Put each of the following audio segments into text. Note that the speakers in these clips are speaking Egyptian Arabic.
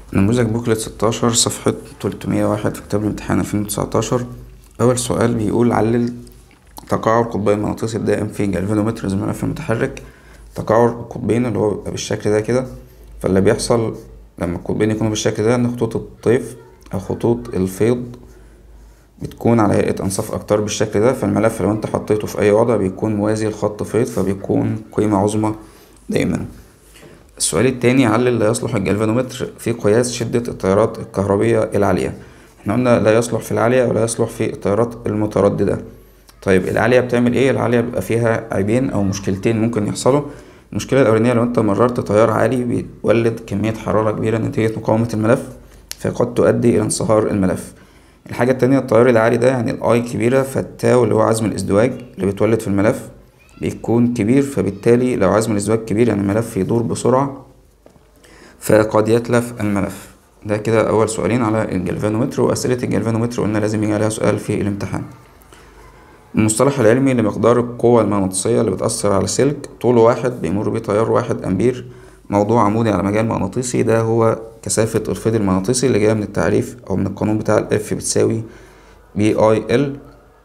نموذج بوكلت ستاشر صفحة تلتمية واحد في كتاب الامتحان ألفين وتسعتاشر أول سؤال بيقول علل تقاعد قطبي المغناطيسي الدائم في جالفانومتر الملف المتحرك تقاعد القطبين اللي هو بيبقى بالشكل ده كده فاللي بيحصل لما القطبين يكونوا بالشكل ده إن خطوط الطيف أو خطوط الفيض بتكون على هيئة أنصاف أقطار بالشكل ده فالملف لو أنت حطيته في أي وضع بيكون موازي لخط فيض فبيكون قيمة عظمى دايما السؤال التاني علل لا يصلح الجلفانومتر في قياس شدة التيارات الكهربية العالية احنا قلنا لا يصلح في العالية ولا يصلح في التيارات المترددة طيب العالية بتعمل ايه العالية بيبقى فيها عيبين او مشكلتين ممكن يحصلوا المشكلة الأولانية لو انت مررت تيار عالي بيولد كمية حرارة كبيرة نتيجة مقاومة الملف فقد تؤدي إلى انصهار الملف الحاجة التانية التيار العالي ده يعني الاي كبيرة فالتاو اللي هو عزم الازدواج اللي بيتولد في الملف بيكون كبير فبالتالي لو عزم الازدواج كبير يعني الملف يدور بسرعة فقد يتلف الملف ده كده أول سؤالين على الجلفانومتر وأسئلة الجلفانومتر قلنا لازم يجي عليها سؤال في الامتحان المصطلح العلمي لمقدار القوة المغناطيسية اللي بتأثر على سلك طوله واحد بيمر بيه تيار واحد أمبير موضوع عمودي على مجال مغناطيسي ده هو كثافة الفيض المغناطيسي اللي جاية من التعريف أو من القانون بتاع ال F بتساوي بي اي ال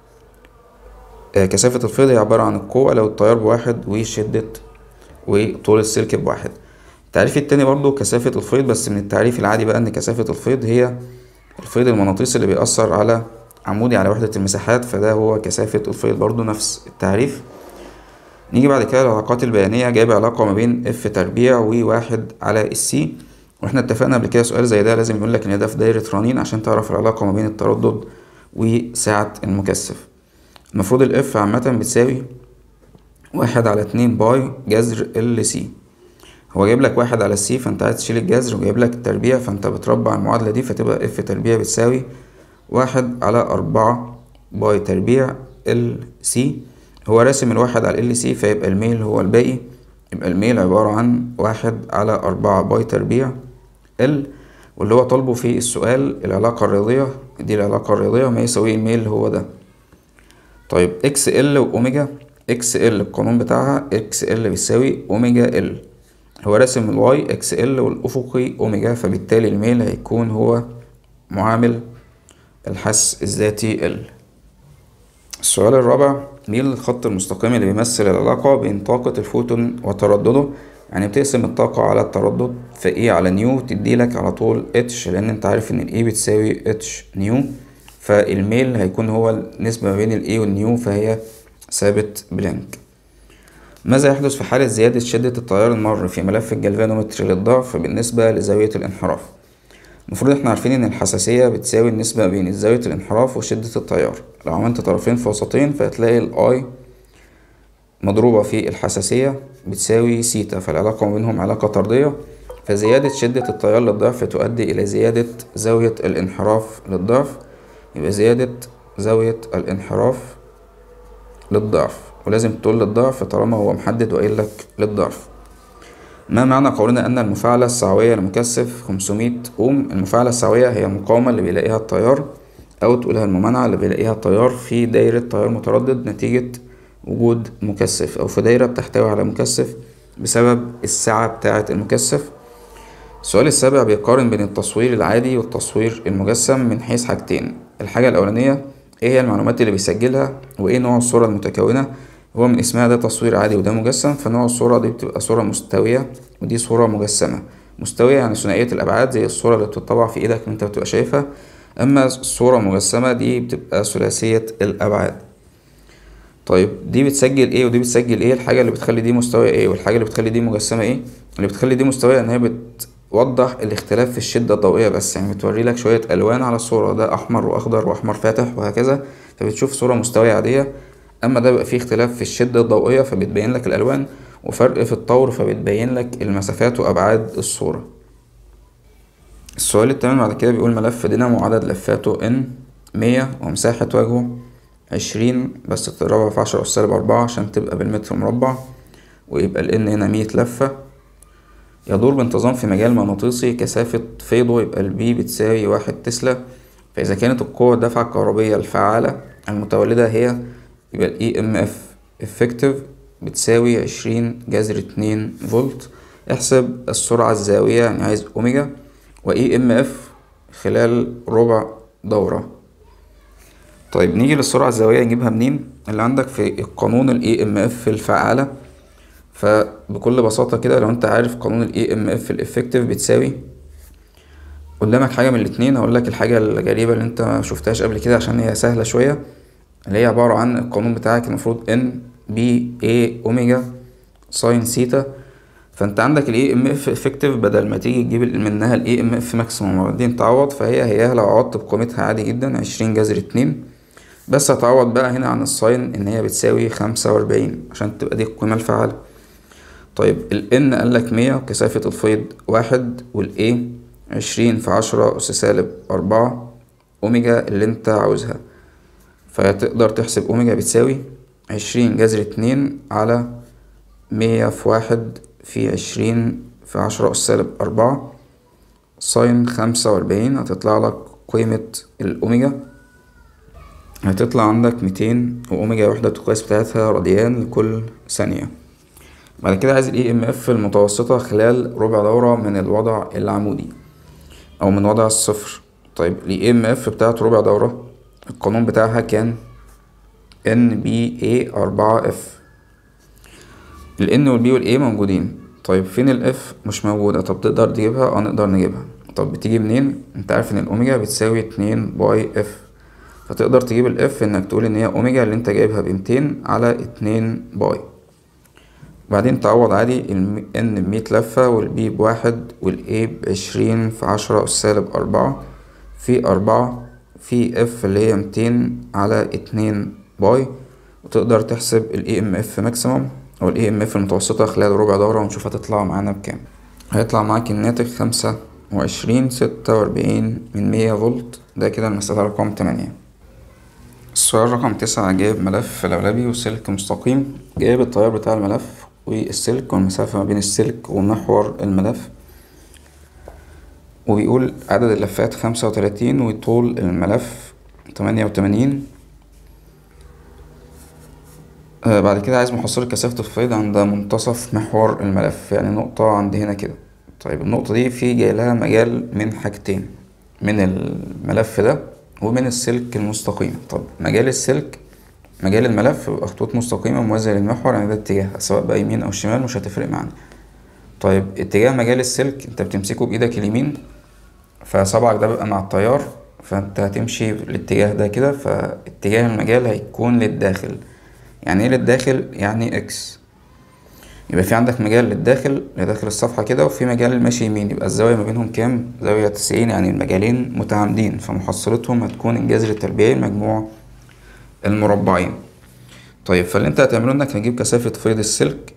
كثافة الفيض هي عبارة عن القوة لو التيار بواحد وشدة وطول السلك بواحد التعريف التاني برضو كثافة الفيض بس من التعريف العادي بقى إن كثافة الفيض هي الفيض المغناطيسي اللي بيأثر على عمودي على وحدة المساحات فده هو كثافة الفيض برضو نفس التعريف نيجي بعد كده العلاقات البيانية جايب علاقة ما بين اف تربيع وواحد على السي واحنا اتفقنا قبل كده سؤال زي ده لازم يقول لك ان ده في دايرة رنين عشان تعرف العلاقة ما بين التردد وسعة المكثف المفروض الاف عامة بتساوي واحد على اتنين باي جذر ال سي هو جايب لك واحد على السي فانت عايز تشيل الجذر وجايب لك التربيع فانت بتربع المعادلة دي فتبقى اف تربيع بتساوي واحد على أربعة باي تربيع ال سي هو راسم الواحد على ال سي فيبقى الميل هو الباقي يبقى الميل عبارة عن واحد على أربعة باي تربيع ال واللي هو طالبه في السؤال العلاقة الرياضية دي العلاقة الرياضية ما يساوي الميل هو ده طيب اكس ال واوميجا اكس ال القانون بتاعها اكس ال بيساوي اوميجا ال هو راسم الواي اكس ال والافقي اوميجا فبالتالي الميل هيكون هو معامل الحس الذاتي ال السؤال الرابع ميل الخط المستقيم اللي بيمثل العلاقة بين طاقة الفوتون وتردده يعني بتقسم الطاقة على التردد في اي على نيو تديلك على طول اتش لان انت عارف ان الاي بتساوي اتش نيو فالميل هيكون هو النسبة ما بين الاي والنيو فهي ثابت بلانك ماذا يحدث في حالة زيادة شدة التيار المر في ملف الجلفانومتر للضعف بالنسبة لزاوية الانحراف المفروض احنا عارفين ان الحساسية بتساوي النسبة بين زاوية الانحراف وشدة التيار لو عملت طرفين في وسطين فهتلاقي الاي مضروبة في الحساسية بتساوي سيتا فالعلاقة ما بينهم علاقة طردية فزيادة شدة التيار للضعف تؤدي إلى زيادة زاوية الانحراف للضعف يبقى زيادة زاوية الانحراف للضعف ولازم تقول للضعف طالما هو محدد وقايل لك للضعف ما معنى قولنا أن المفاعلة السعوية لمكثف 500 أوم المفاعلة السعوية هي المقاومة اللي بيلاقيها التيار أو تقولها الممانعة اللي بيلاقيها التيار في دايرة تيار متردد نتيجة وجود مكثف أو في دايرة بتحتوي على مكثف بسبب السعة بتاعة المكثف السؤال السابع بيقارن بين التصوير العادي والتصوير المجسم من حيث حاجتين الحاجة الأولانية ايه هي المعلومات اللي بيسجلها وايه نوع الصورة المتكونة هو من اسمها ده تصوير عادي وده مجسم فنوع الصورة دي بتبقى صورة مستوية ودي صورة مجسمة مستوية يعني ثنائية الأبعاد زي الصورة اللي بتطبع في إيدك وأنت بتبقى شايفها أما الصورة المجسمة دي بتبقى ثلاثية الأبعاد طيب دي بتسجل ايه ودي بتسجل ايه الحاجة اللي بتخلي دي مستوية ايه والحاجة اللي بتخلي دي مجسمة ايه اللي بتخلي دي مستوية ان هي بتوضح الاختلاف في الشدة الضوئية بس يعني بتوري لك شوية ألوان على الصورة ده أحمر وأخضر وأحمر فاتح وهكذا فبتشوف صورة مستوية عادية أما ده بقى فيه اختلاف في الشدة الضوئية فبتبين لك الألوان وفرق في الطور فبتبين لك المسافات وأبعاد الصورة السؤال التامن بعد كده بيقول ملف دينامو عدد لفاته ان مية ومساحة وجهه عشرين بس تضربها في عشرة أس سالب أربعة عشان تبقى بالمتر مربع ويبقى ال هنا مية لفة يدور بانتظام في مجال مغناطيسي كثافة فيضه يبقى البي بتساوي واحد تسلا فإذا كانت القوة الدفعة الكهربية الفعالة المتولدة هي يبقى ال EMF effective بتساوي عشرين جذر اتنين فولت احسب السرعة الزاوية يعني عايز أوميجا و اي ام اف خلال ربع دورة طيب نيجي للسرعة الزاوية نجيبها منين اللي عندك في القانون الاي ام اف الفعالة فبكل بساطة كده لو انت عارف قانون الاي ام اف الافكتيف بتساوي قدامك حاجة من الاتنين هقول لك الحاجة الغريبة اللي انت ما شفتهاش قبل كده عشان هي سهلة شوية اللي هي عبارة عن القانون بتاعك المفروض ان بي اي اوميجا ساين سيتا فانت عندك الاي ام اف افكتيف بدل ما تيجي تجيب منها الاي ام اف ماكسيموم وبعدين تعوض فهي هي لو عوضت بقيمتها عادي جدا عشرين جذر اتنين بس هتعوض بقى هنا عن الساين ان هي بتساوي خمسة واربعين عشان تبقى دي القيمة الفعالة طيب ال N قالك مية وكثافة الفيض واحد وال A عشرين في عشرة أس سالب أربعة أوميجا اللي أنت عاوزها فتقدر تحسب أوميجا بتساوي عشرين جذر اتنين على مية في واحد في عشرين في عشرة أس سالب أربعة ساين خمسة وأربعين هتطلع لك قيمة الأوميجا هتطلع عندك ميتين وأوميجا وحدة القياس بتاعتها راديان لكل ثانية بعد كده عايز الاي ام اف المتوسطة خلال ربع دورة من الوضع العمودي او من وضع الصفر طيب الاي ام اف بتاعت ربع دورة القانون بتاعها كان ان بي اي اربعة اف الان والبي والاي موجودين طيب فين الاف مش موجودة طب تقدر تجيبها اه نقدر نجيبها طب بتيجي منين انت عارف ان الاوميجا بتساوي اتنين باي اف فتقدر تجيب الاف انك تقول ان هي اوميجا اللي انت جايبها بميتين على اتنين باي بعدين تعوض عادي ال N بمية لفة وال B بواحد وال A بعشرين في عشرة أس سالب أربعة في أربعة في F اللي هي ميتين على اتنين باي وتقدر تحسب ال EMF ماكسيموم أو ال EMF المتوسطة خلال ربع دورة ونشوف هتطلع معانا بكام هيطلع معاك الناتج خمسة وعشرين ستة وأربعين من مية فولت ده كده المسألة رقم تمانية السؤال رقم تسعة جايب ملف لولبي وسلك مستقيم جايب التيار بتاع الملف والسلك والمسافة ما بين السلك ومحور الملف وبيقول عدد اللفات خمسة وتلاتين وطول الملف تمانية وتمانين آه بعد كده عايز محصلة كثافة الفيض عند منتصف محور الملف يعني نقطة عند هنا كده طيب النقطة دي في جايلها مجال من حاجتين من الملف ده ومن السلك المستقيم طب مجال السلك مجال الملف بيبقى خطوط مستقيمة موازية للمحور يعني ده اتجاه سواء بقى يمين أو شمال مش هتفرق معانا طيب اتجاه مجال السلك انت بتمسكه بإيدك اليمين فصبعك ده بيبقى مع التيار فانت هتمشي الاتجاه ده كده فاتجاه المجال هيكون للداخل يعني ايه للداخل يعني اكس يبقى في عندك مجال للداخل لداخل الصفحة كده وفي مجال ماشي يمين يبقى الزاوية ما بينهم كام زاوية تسعين يعني المجالين متعامدين فمحصلتهم هتكون الجذر التربيعي مجموع المربعين طيب فاللي انت هتعمله انك هتجيب كثافة فيض السلك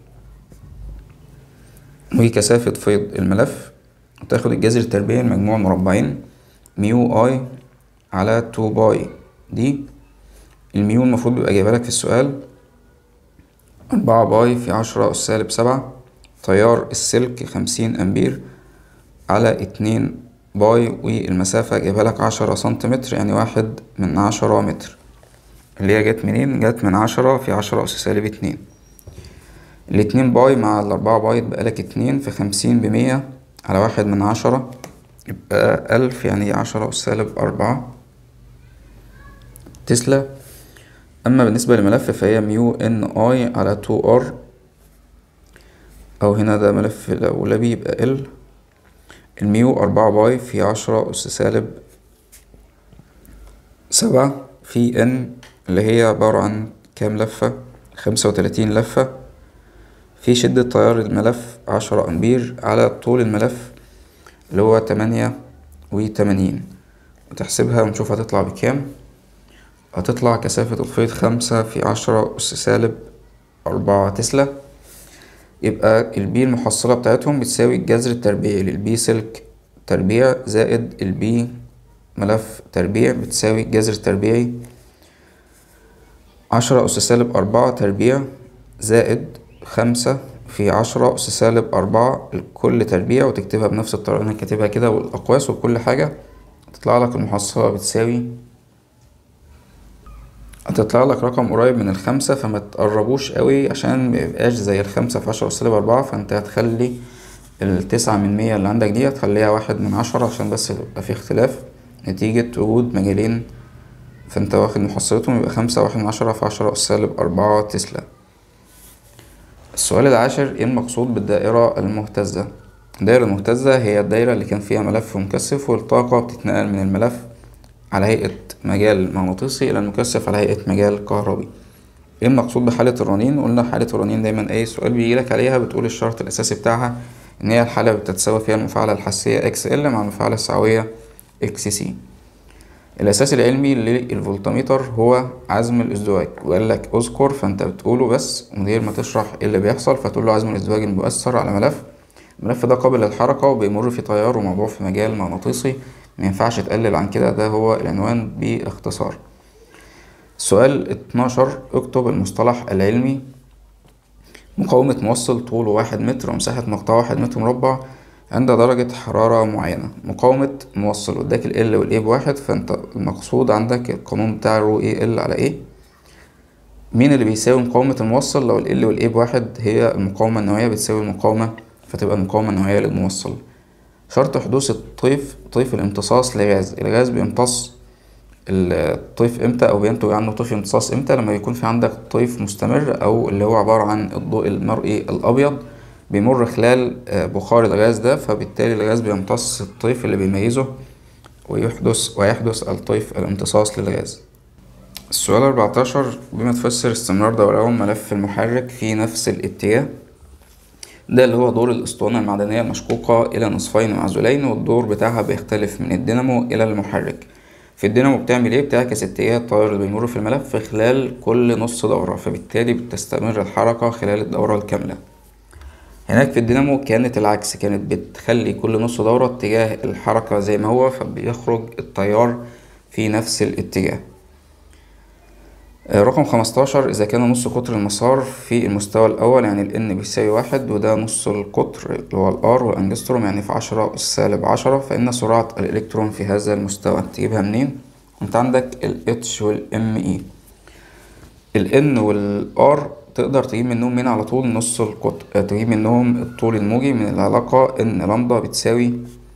وكثافة فيض الملف وتاخد الجذر التربيعي لمجموع المربعين ميو اي على تو باي دي الميو المفروض بيبقى جايبها لك في السؤال أربعة باي في عشرة أس سالب سبعة تيار السلك خمسين أمبير على اتنين باي والمسافة جايبها لك عشرة سنتيمتر يعني واحد من عشرة متر اللي هي جت منين جت من عشرة في عشرة أس سالب اتنين الاتنين باي مع الأربعة باي يبقى لك اتنين في خمسين بمية على واحد من عشرة يبقى ألف يعني عشرة أس سالب أربعة تسلا أما بالنسبة للملف فهي ميو إن أي على تو أر أو هنا ده ملف الأولبي يبقى ال الميو أربعة باي في عشرة أس سالب سبعة في إن اللي هي عبارة عن كام لفة خمسة وتلاتين لفة في شدة تيار الملف عشرة أمبير على طول الملف اللي هو تمانية وتمانين وتحسبها ونشوف هتطلع بكام هتطلع كثافة الفيض خمسة في عشرة أس سالب أربعة تسلا يبقى البي المحصلة بتاعتهم بتساوي الجذر التربيعي للبي سلك تربيع زائد البي ملف تربيع بتساوي الجذر التربيعي عشرة أس سالب أربعة تربيع زائد خمسة في عشرة أس سالب أربعة لكل تربيع وتكتبها بنفس الطريقة اللي أنا كاتبها كده والأقواس وكل حاجة تطلع لك المحصلة بتساوي هتطلع لك رقم قريب من الخمسة فما تقربوش قوي عشان ميبقاش زي الخمسة في عشرة سالب أربعة فانت هتخلي التسعة من مية اللي عندك دي هتخليها واحد من عشرة عشان بس يبقى في اختلاف نتيجة وجود مجالين فانت واخد محصلتهم يبقى خمسة واحد من عشرة في عشرة أس سالب أربعة تسلا السؤال العاشر ايه المقصود بالدائرة المهتزة الدائرة المهتزة هي الدايرة اللي كان فيها ملف مكثف والطاقة بتتنقل من الملف على هيئة مجال مغناطيسي إلى المكثف على هيئة مجال كهربي ايه المقصود بحالة الرنين قلنا حالة الرنين دايما اي سؤال بيجيلك عليها بتقول الشرط الأساسي بتاعها إن هي الحالة بتتساوى فيها المفاعلة الحسية اكس ال مع المفاعلة السعوية اكس سي الأساس العلمي للفولتميتر هو عزم الازدواج وقال لك اذكر فأنت بتقوله بس من غير ما تشرح ايه اللي بيحصل فتقول له عزم الازدواج المؤثر على ملف الملف ده قابل للحركة وبيمر في تيار وموضوع في مجال مغناطيسي مينفعش تقلل عن كده ده هو العنوان باختصار السؤال 12 اكتب المصطلح العلمي مقاومة موصل طوله واحد متر ومساحة مقطعه واحد متر مربع عند درجة حرارة معينة مقاومة موصل قداك ال L وال A بواحد فانت المقصود عندك القانون بتاع رو اي ال على ايه مين اللي بيساوي مقاومة الموصل لو ال L وال A بواحد هي المقاومة النوعية بتساوي المقاومة فتبقى المقاومة النوعية للموصل شرط حدوث الطيف طيف الامتصاص لغاز الغاز بيمتص الطيف امتى او بينتج عنه طيف امتصاص امتى لما يكون في عندك طيف مستمر او اللي هو عبارة عن الضوء المرئي الابيض بيمر خلال بخار الغاز ده فبالتالي الغاز بيمتص الطيف اللي بيميزه ويحدث ويحدث الطيف الامتصاص للغاز السؤال 14 بما تفسر استمرار دوران ملف المحرك في نفس الاتجاه ده اللي هو دور الاسطوانة المعدنية المشقوقة إلى نصفين معزولين والدور بتاعها بيختلف من الدينامو إلى المحرك في الدينامو بتعمل ايه بتعكس اتجاه التيار اللي بيمر في الملف خلال كل نص دورة فبالتالي بتستمر الحركة خلال الدورة الكاملة هناك في الدينامو كانت العكس كانت بتخلي كل نص دورة اتجاه الحركة زي ما هو فبيخرج التيار في نفس الاتجاه رقم خمستاشر إذا كان نص قطر المسار في المستوى الأول يعني ال N بيساوي واحد وده نص القطر اللي هو ال R والأنجستروم يعني في عشرة أس سالب عشرة فإن سرعة الإلكترون في هذا المستوى تجيبها منين؟ أنت عندك ال H وال M E ال N وال R تقدر تجيب منهم من على طول نص القطر تجيب منهم الطول الموجي من العلاقة إن لامدا بتساوي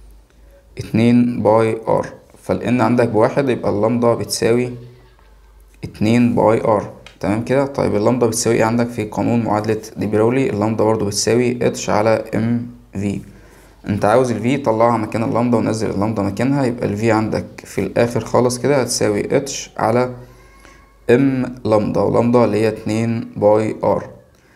اتنين باي R فال N عندك بواحد يبقى اللامدا بتساوي اتنين باي ار تمام كده طيب اللامدا بتساوي ايه عندك في قانون معادلة دي براولي اللامدا برضو بتساوي اتش على ام في انت عاوز الفي طلعها مكان اللامدا ونزل اللامدا مكانها يبقى الفي عندك في الاخر خالص كده هتساوي اتش على ام لامدا ولامدا اللي هي اتنين باي ار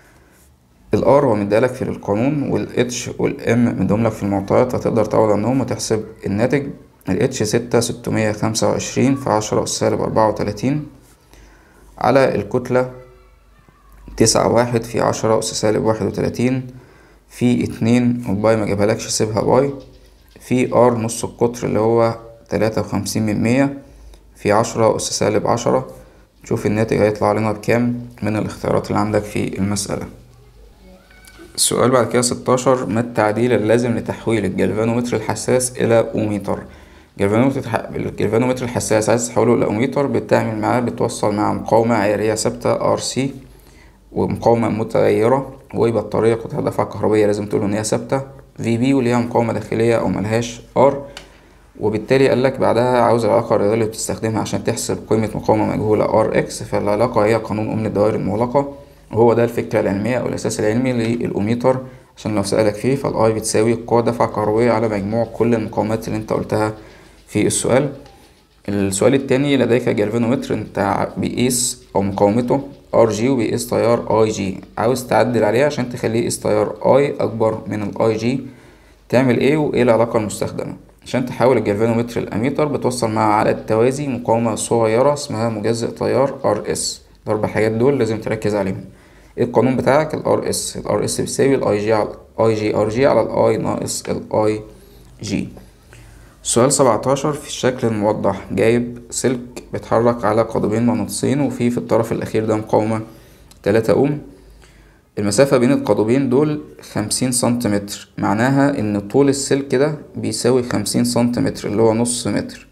الار هو مديلك في القانون والاتش والام مديهم لك في المعطيات هتقدر تعوض عنهم وتحسب الناتج الاتش ستة ستمية خمسة وعشرين في عشرة أس سالب أربعة وتلاتين على الكتلة تسعة واحد في عشرة أس سالب واحد وتلاتين في اتنين والباي ما جابهالكش سيبها باي في ار نص القطر اللي هو تلاتة وخمسين من مية في عشرة أس سالب عشرة شوف الناتج هيطلع لنا بكام من الاختيارات اللي عندك في المسألة السؤال بعد كده ستاشر ما التعديل اللازم لتحويل الجلفانومتر الحساس إلى أوميتر الجلفانومتر الحساس عايز تحوله لأوميتر بتعمل معاه بتوصل مع مقاومة عيارية ثابتة RC ومقاومة متغيرة وبطارية قطع دفعة كهربية لازم تقول إن هي ثابتة VB وليها مقاومة داخلية أو ملهاش R وبالتالي قالك بعدها عاوز العلاقة الرياضية اللي بتستخدمها عشان تحسب قيمة مقاومة مجهولة RX فالعلاقة هي قانون أم الدوائر المغلقة وهو ده الفكرة العلمية أو الأساس العلمي للأوميتر عشان لو سألك فيه فالآي بتساوي قوة دفعة كهربية على مجموع كل المقاومات اللي انت قلتها في السؤال السؤال التاني لديك جالفانومتر انت بيقيس او مقاومته ار جي وبيقيس تيار اي جي عاوز تعدل عليه عشان تخليه يقيس تيار اي اكبر من الاي جي تعمل ايه وايه العلاقة المستخدمة عشان تحول الجالفانومتر الاميتر بتوصل معاه على التوازي مقاومة صغيرة اسمها مجزء تيار ار اس الاربع حاجات دول لازم تركز عليهم ايه القانون بتاعك الار اس الار اس بيساوي الاي جي على اي جي ار جي على الاي ناقص الاي جي سؤال 17 في الشكل الموضح جايب سلك بيتحرك على قضيبين مغناطيسيين وفي في الطرف الأخير ده مقاومة 3 أوم المسافة بين القضيبين دول خمسين سنتيمتر معناها إن طول السلك ده بيساوي خمسين سنتيمتر اللي هو نص متر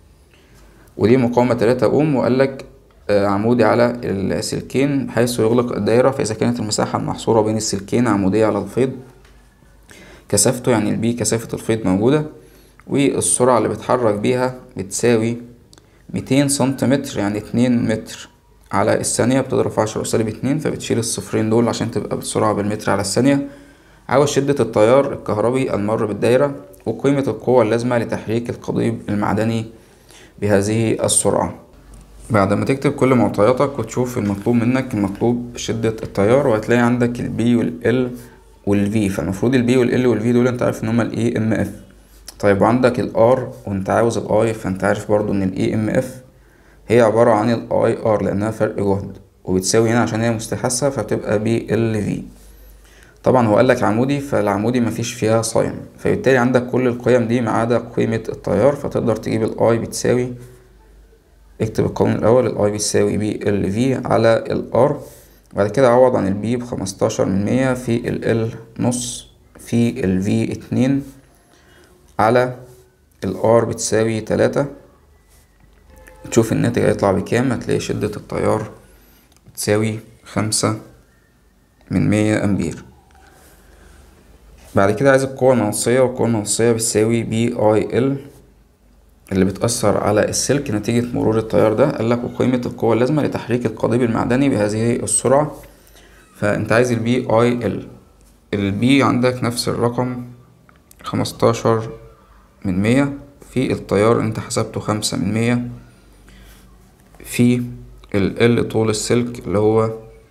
ودي مقاومة 3 أوم وقالك عمودي على السلكين حيث يغلق الدايرة فإذا كانت المساحة المحصورة بين السلكين عمودية على الفيض كثافته يعني البي كثافة الفيض موجودة والسرعة اللي بيتحرك بيها بتساوي ميتين سنتيمتر يعني اتنين متر على الثانية بتضرب في عشرة سالب اتنين فبتشيل الصفرين دول عشان تبقى بالسرعة بالمتر على الثانية عاوز شدة التيار الكهربي المر بالدايرة وقيمة القوة اللازمة لتحريك القضيب المعدني بهذه السرعة بعد ما تكتب كل معطياتك وتشوف المطلوب منك المطلوب شدة التيار وهتلاقي عندك البي والال والفي فالمفروض البي والال والفي دول انت عارف ان هما الاي ام اف طيب وعندك الار وانت عاوز الاي فانت عارف برضو ان الاي ام اف هي عبارة عن الاي ار لانها فرق جهد وبتساوي هنا عشان هي مستحثة فبتبقى بي ال في طبعا هو قالك عمودي فالعمودي مفيش فيها ساين فبالتالي عندك كل القيم دي ما عدا قيمة التيار فتقدر تجيب الاي بتساوي اكتب القانون الأول الاي بيساوي بي ال في على الار بعد كده عوض عن البي بخمستاشر من مية في ال ال نص في ال في اتنين على الار بتساوي تلاتة تشوف الناتج هيطلع بكام هتلاقي شدة التيار بتساوي خمسة من مية أمبير بعد كده عايز القوة المغناطيسية والقوة المغناطيسية بتساوي بي اي ال اللي بتأثر على السلك نتيجة مرور التيار ده قالك وقيمة القوة اللازمة لتحريك القضيب المعدني بهذه السرعة فأنت عايز البي اي ال البي عندك نفس الرقم خمستاشر من مية في التيار انت حسبته خمسة من مية في ال ال طول السلك اللي هو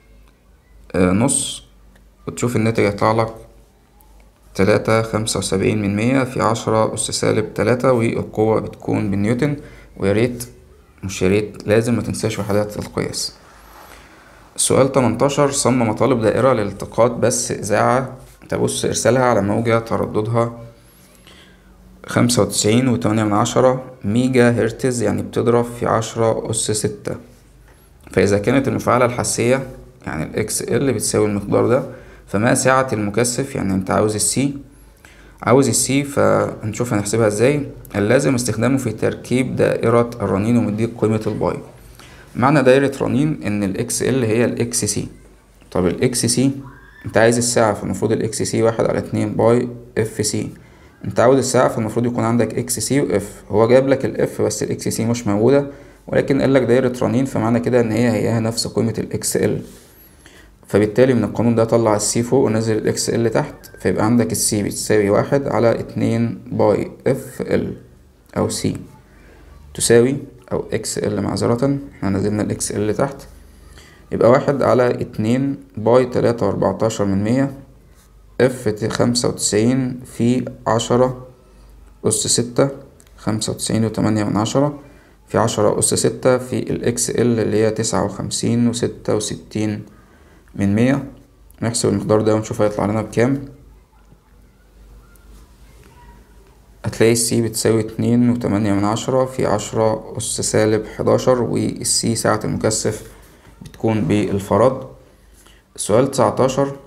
آه نص وتشوف الناتج هيطلع لك تلاتة خمسة وسبعين من مية في عشرة أس سالب تلاتة والقوة بتكون بالنيوتن وياريت مش ياريت لازم متنساش وحدات القياس السؤال تمنتاشر صمم مطالب دائرة لالتقاط بس إذاعة تبص إرسالها على موجة ترددها خمسة وتسعين وتمانية من عشرة ميجا هرتز يعني بتضرب في عشرة أس ستة فإذا كانت المفاعلة الحسية يعني الإكس ال بتساوي المقدار ده فما سعة المكثف يعني انت عاوز السي عاوز السي فهنشوف هنحسبها ازاي اللازم استخدامه في تركيب دائرة الرنين ومديك قيمة الباي معنى دايرة رنين ان الاكس ال هي الاكس سي طب الاكس سي انت عايز الساعة فالمفروض الاكس سي واحد على اتنين باي اف سي انت عاوز الساعة فالمفروض يكون عندك اكس سي واف هو جايب لك الاف بس الاكس سي مش موجودة ولكن قال لك دايرة رنين فمعنى كده ان هي هي نفس قيمة الاكس ال فبالتالي من القانون ده طلع السي فوق ونزل الاكس ال تحت فيبقى عندك السي بتساوي واحد على اتنين باي اف ال او سي تساوي او اكس ال معذرة احنا نزلنا الاكس ال تحت يبقى واحد على اتنين باي تلاتة واربعتاشر من مية اف خمسة وتسعين في عشرة أس ستة خمسة وتسعين وتمانية من عشرة في عشرة أس ستة في الإكس ال اللي هي تسعة وخمسين وستة وستين من مية نحسب المقدار ده ونشوف هيطلع لنا بكام هتلاقي السي بتساوي اتنين وتمانية من عشرة في عشرة أس سالب حداشر والسي ساعة المكثف بتكون بالفرد السؤال تسعتاشر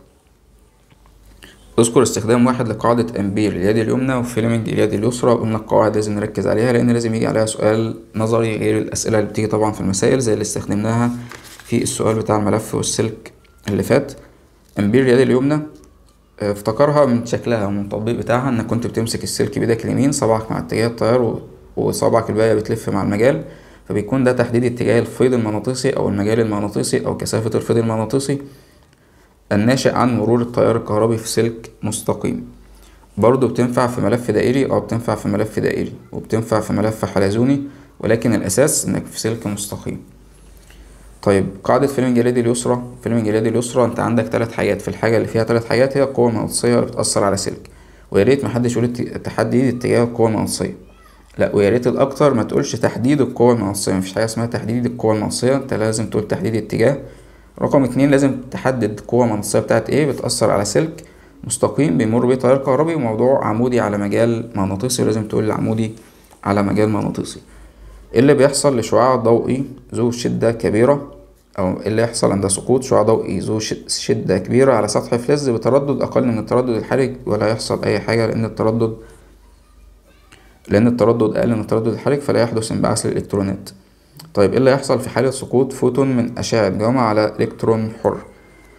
اذكر استخدام واحد لقاعدة أمبير اليد اليمنى وفيلمنج اليد اليسرى قلنا القواعد لازم نركز عليها لأن لازم يجي عليها سؤال نظري غير الأسئلة اللي بتيجي طبعا في المسائل زي اللي استخدمناها في السؤال بتاع الملف والسلك اللي فات أمبير اليد اليمنى افتكرها من شكلها ومن التطبيق بتاعها انك كنت بتمسك السلك بايدك اليمين صبعك مع اتجاه التيار وصبعك الباقي بتلف مع المجال فبيكون ده تحديد اتجاه الفيض المغناطيسي او المجال المغناطيسي او كثافة الفيض المغناطيسي الناشئ عن مرور التيار الكهربي في سلك مستقيم برضو بتنفع في ملف دائري او بتنفع في ملف دائري وبتنفع في ملف حلزوني ولكن الاساس انك في سلك مستقيم طيب قاعدة فيلمنج اليد اليسرى فيلمنج اليد اليسرى انت عندك ثلاث حاجات في الحاجة اللي فيها ثلاث حاجات هي القوة المغناطيسية اللي بتأثر على سلك ويا ريت محدش يقول تحديد اتجاه القوة المغناطيسية لا ويا ريت الاكتر ما تقولش تحديد القوة المغناطيسية مفيش حاجة اسمها تحديد القوة المغناطيسية انت لازم تقول تحديد اتجاه رقم اتنين لازم تحدد القوة المغناطيسية بتاعت ايه بتأثر على سلك مستقيم بيمر بيه تيار كهربي وموضوع عمودي على مجال مغناطيسي ولازم تقول عمودي على مجال مغناطيسي ايه اللي بيحصل لشعاع ضوئي ذو شدة كبيرة أو اللي يحصل عند سقوط شعاع ضوئي ذو شدة كبيرة على سطح فلز بتردد أقل من التردد الحرج ولا يحصل أي حاجة لأن التردد لأن التردد أقل من التردد الحرج فلا يحدث انبعاث للإلكترونات طيب إيه اللي يحصل في حالة سقوط فوتون من أشعة جاما على إلكترون حر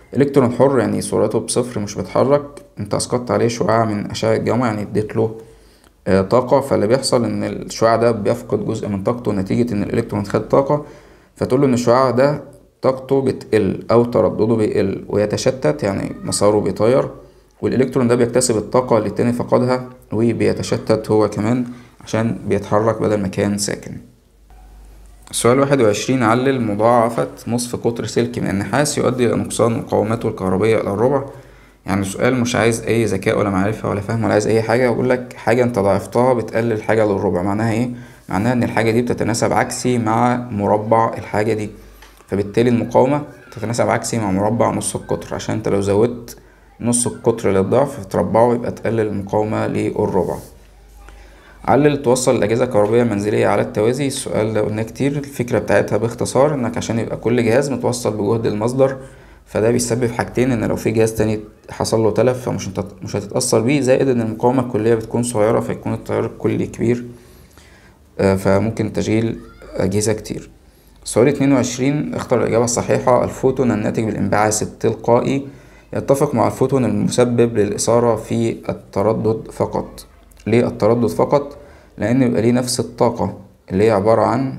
الكترون حر يعني سرعته بصفر مش بيتحرك انت اسقطت عليه شعاع من اشعة الجاما يعني اديت له آه، طاقة فاللي بيحصل ان الشعاع ده بيفقد جزء من طاقته نتيجة ان الالكترون خد طاقة فتقول له ان الشعاع ده طاقته بتقل او تردده بيقل ويتشتت يعني مساره بيطير والالكترون ده بيكتسب الطاقة اللي التاني فقدها وبيتشتت هو كمان عشان بيتحرك بدل ما كان ساكن السؤال واحد وعشرين علل مضاعفة نصف قطر سلك من النحاس يؤدي إلى نقصان مقاومته الكهربية إلى الربع يعني السؤال مش عايز أي ذكاء ولا معرفة ولا فهم ولا عايز أي حاجة يقول لك حاجة أنت ضاعفتها بتقلل حاجة للربع معناها إيه؟ معناها إن الحاجة دي بتتناسب عكسي مع مربع الحاجة دي فبالتالي المقاومة تتناسب عكسي مع مربع نص القطر عشان أنت لو زودت نص القطر للضعف تربعه يبقى تقلل المقاومة للربع علل توصل الأجهزة الكهربائية المنزلية على التوازي السؤال ده قلناه كتير الفكرة بتاعتها باختصار إنك عشان يبقى كل جهاز متوصل بجهد المصدر فده بيسبب حاجتين إن لو في جهاز تاني حصل له تلف فمش انت مش هتتأثر بيه زائد إن المقاومة الكلية بتكون صغيرة فيكون التيار الكلي كبير آه، فممكن تشغيل أجهزة كتير سؤال اتنين وعشرين اختر الإجابة الصحيحة الفوتون الناتج بالانبعاث التلقائي يتفق مع الفوتون المسبب للإثارة في التردد فقط ليه التردد فقط لأن يبقى ليه نفس الطاقة اللي هي عبارة عن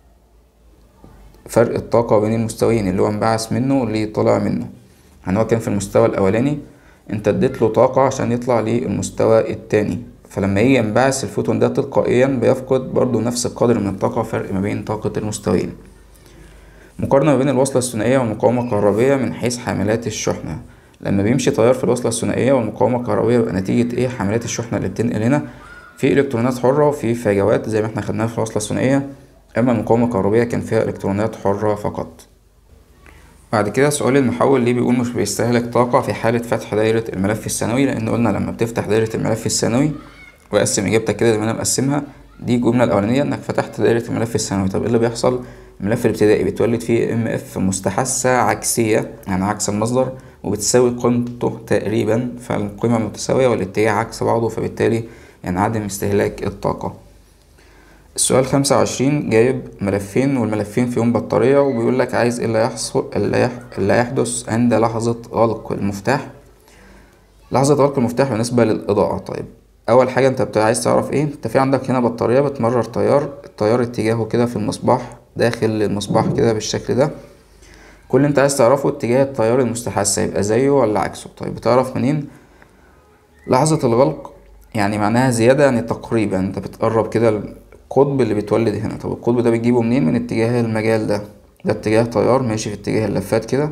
فرق الطاقة بين المستويين اللي هو انبعث منه واللي طلع منه يعني هو كان في المستوى الأولاني انت اديت له طاقة عشان يطلع للمستوى التاني فلما يجي ينبعث الفوتون ده تلقائيا بيفقد برضو نفس القدر من الطاقة فرق ما بين طاقة المستويين مقارنة ما بين الوصلة الثنائية والمقاومة الكهربية من حيث حاملات الشحنة لما بيمشي تيار في الوصلة الثنائية والمقاومة الكهربية بيبقى نتيجة ايه حملات الشحنة اللي بتنقل هنا في الكترونات حرة وفي فجوات زي ما احنا خدناها في الوصلة الثنائية اما المقاومة الكهربية كان فيها الكترونات حرة فقط بعد كده سؤال المحول ليه بيقول مش بيستهلك طاقة في حالة فتح دايرة الملف الثانوي لأن قلنا لما بتفتح دايرة الملف الثانوي وأقسم إجابتك كده زي ما أنا مقسمها دي الجملة الأولانية إنك فتحت دايرة الملف الثانوي طب إيه اللي بيحصل؟ الملف الابتدائي بتولد فيه ام اف مستحثة عكسية يعني عكس المصدر وبتساوي قيمته تقريبا فالقيمة متساوية والاتجاه عكس بعضه فبالتالي ينعدم استهلاك الطاقة السؤال خمسة وعشرين جايب ملفين والملفين فيهم بطارية وبيقول لك عايز ايه اللي يحصل اللي يحدث عند لحظة غلق المفتاح لحظة غلق المفتاح بالنسبة للإضاءة طيب أول حاجة أنت بتبقى عايز تعرف ايه أنت في عندك هنا بطارية بتمرر تيار التيار اتجاهه كده في المصباح داخل المصباح كده بالشكل ده كل اللي انت عايز تعرفه اتجاه التيار المستحث هيبقى زيه ولا عكسه طيب بتعرف منين لحظة الغلق يعني معناها زيادة يعني تقريبا انت بتقرب كده القطب اللي بيتولد هنا طب القطب ده بتجيبه منين من اتجاه المجال ده ده اتجاه تيار ماشي في اتجاه اللفات كده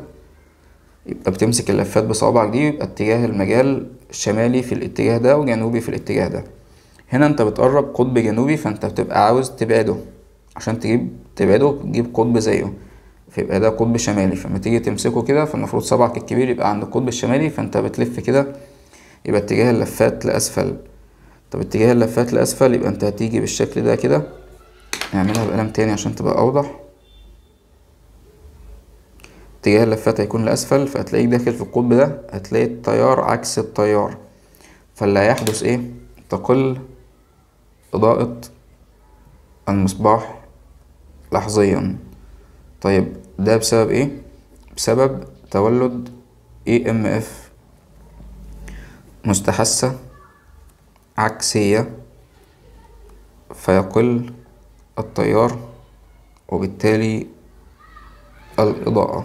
يبقى بتمسك اللفات بصوابعك دي يبقى اتجاه المجال شمالي في الاتجاه ده وجنوبي في الاتجاه ده هنا انت بتقرب قطب جنوبي فانت بتبقى عاوز تبعده عشان تجيب تبعده تجيب قطب زيه فيبقى ده قطب شمالي فلما تيجي تمسكه كده فالمفروض صبعك الكبير يبقى عند القطب الشمالي فانت بتلف كده يبقى اتجاه اللفات لأسفل طب اتجاه اللفات لأسفل يبقى انت هتيجي بالشكل ده كده نعملها بقلم تاني عشان تبقى أوضح اتجاه اللفات هيكون لأسفل فهتلاقيك داخل في القطب ده هتلاقي التيار عكس التيار فاللي هيحدث ايه تقل إضاءة المصباح لحظيا طيب ده بسبب ايه بسبب تولد EMF مستحثة عكسية فيقل التيار وبالتالي الإضاءة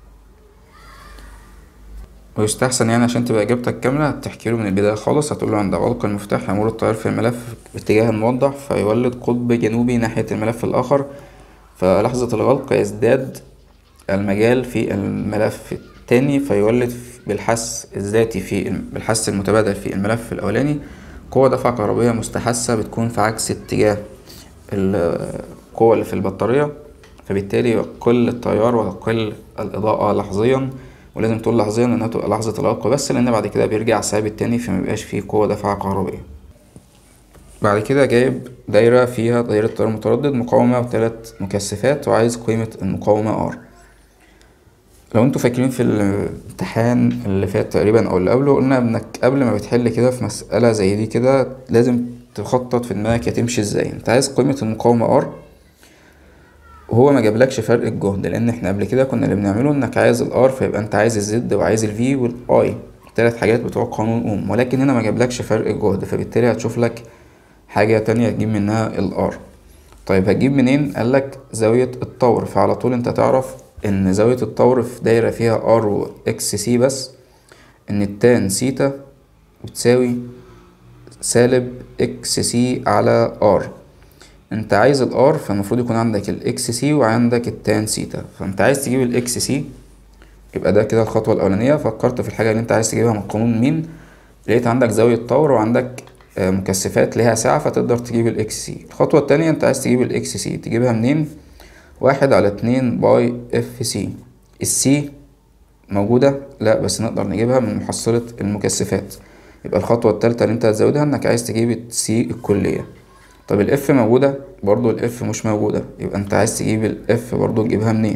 ويستحسن يعني عشان تبقى إجابتك كاملة تحكي له من البداية خالص هتقوله عند غلق المفتاح يمر التيار في الملف باتجاه الموضح فيولد قطب جنوبي ناحية الملف الآخر فلحظة الغلق يزداد المجال في الملف التاني فيولد بالحث الذاتي في بالحث المتبادل في الملف الأولاني قوة دفع كهربية مستحثة بتكون في عكس اتجاه القوة اللي في البطارية فبالتالي يقل التيار ويقل الإضاءة لحظيا ولازم تقول لحظيا انها تبقى لحظة الغلق بس لان بعد كده بيرجع ثابت تاني فميبقاش فيه قوة دفع كهربية بعد كده جايب دايرة فيها دايرة تيار متردد مقاومة وثلاث مكثفات وعايز قيمة المقاومة R لو انتوا فاكرين في الامتحان اللي فات تقريبا او اللي قبله قلنا انك قبل ما بتحل كده في مسألة زي دي كده لازم تخطط في دماغك هتمشي ازاي انت عايز قيمة المقاومة R وهو ما جابلكش فرق الجهد لان احنا قبل كده كنا اللي بنعمله انك عايز الار فيبقى انت عايز الزد وعايز الفي والاي تلات حاجات بتوع قانون اوم ولكن هنا ما جابلكش فرق الجهد فبالتالي هتشوف لك حاجة تانية تجيب منها الار طيب هتجيب منين قالك زاوية الطور فعلى طول انت تعرف ان زاوية الطور في دايرة فيها ار و اكس سي بس ان التان سيتا بتساوي سالب اكس سي على ار انت عايز الار فالمفروض يكون عندك الاكس سي وعندك التان سيتا فانت عايز تجيب الاكس سي يبقى ده كده الخطوة الأولانية فكرت في الحاجة اللي انت عايز تجيبها من قانون مين لقيت عندك زاوية طور وعندك مكثفات ليها ساعة فتقدر تجيب الاكس سي الخطوة التانية انت عايز تجيب الاكس سي تجيبها منين واحد على اتنين باي اف سي السي موجودة لا بس نقدر نجيبها من محصلة المكثفات يبقى الخطوة التالتة اللي انت هتزودها انك عايز تجيب السي الكلية طب الاف موجودة برضو الاف مش موجودة يبقى انت عايز تجيب الاف برضو تجيبها منين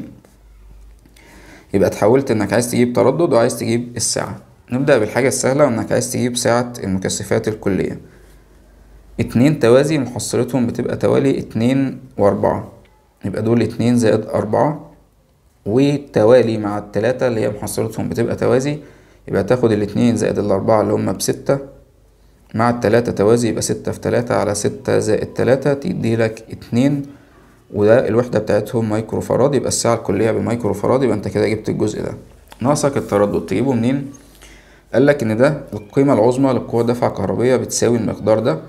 يبقى اتحولت انك عايز تجيب تردد وعايز تجيب الساعة نبدأ بالحاجة السهلة وانك عايز تجيب ساعة المكثفات الكلية اتنين توازي محصلتهم بتبقى توالي اتنين واربعة يبقى دول اتنين زائد أربعة وتوالي مع التلاتة اللي هي محصلتهم بتبقى توازي يبقى تاخد الاتنين زائد الأربعة اللي هما بستة مع التلاتة توازي يبقى ستة في تلاتة على ستة زائد تلاتة تديلك اتنين وده الوحدة بتاعتهم مايكرو فراد يبقى الساعة الكلية بمايكرو فراد يبقى انت كده جبت الجزء ده ناقصك التردد تجيبه منين قالك ان ده القيمة العظمى لقوة دفع كهربية بتساوي المقدار ده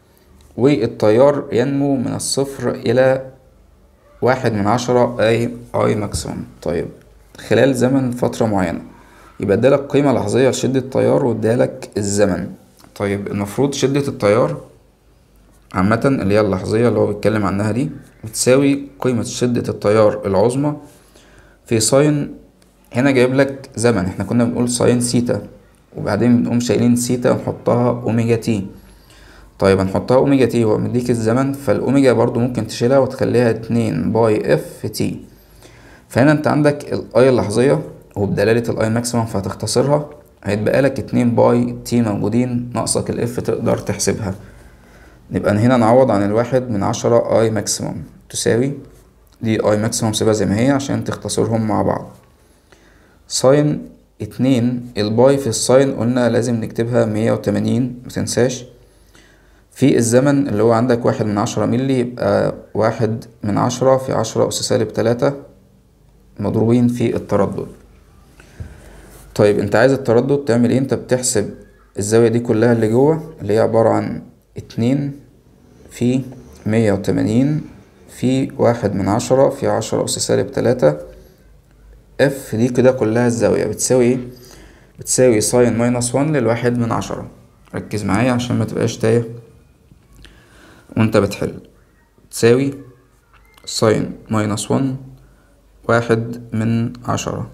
والتيار ينمو من الصفر إلى واحد من عشرة أي أي ماكسيموم طيب خلال زمن فترة معينة يبقى ادالك قيمة لحظية لشدة التيار وادالك الزمن طيب المفروض شدة التيار عامة اللي هي اللحظية اللي هو بيتكلم عنها دي بتساوي قيمة شدة التيار العظمى في ساين هنا جايب لك زمن احنا كنا بنقول ساين سيتا وبعدين بنقوم شايلين سيتا ونحطها اوميجا تي طيب هنحطها اوميجا تي هو مديك الزمن فالاوميجا برضو ممكن تشيلها وتخليها اتنين باي اف تي فهنا انت عندك الاي اللحظية وبدلالة الاي ماكسيمم فهتختصرها هيتبقى لك اتنين باي تي موجودين ناقصك الاف تقدر تحسبها نبقى هنا نعوض عن الواحد من عشرة اي ماكسيمم تساوي دي اي ماكسيمم سيبها زي ما هي عشان تختصرهم مع بعض ساين اتنين الباي في الساين قلنا لازم نكتبها مية وتمانين متنساش في الزمن اللي هو عندك واحد من عشرة ملي يبقى واحد من عشرة في عشرة أس سالب تلاتة مضروبين في التردد طيب انت عايز التردد تعمل ايه انت بتحسب الزاوية دي كلها اللي جوه اللي هي عبارة عن اتنين في مية وتمانين في واحد من عشرة في عشرة أس سالب تلاتة اف دي كده كلها الزاوية بتساوي ايه بتساوي ساين ماينس وان للواحد من عشرة ركز معايا عشان ما تبقاش تايه وانت بتحل تساوي ساين ماينس وان واحد من عشرة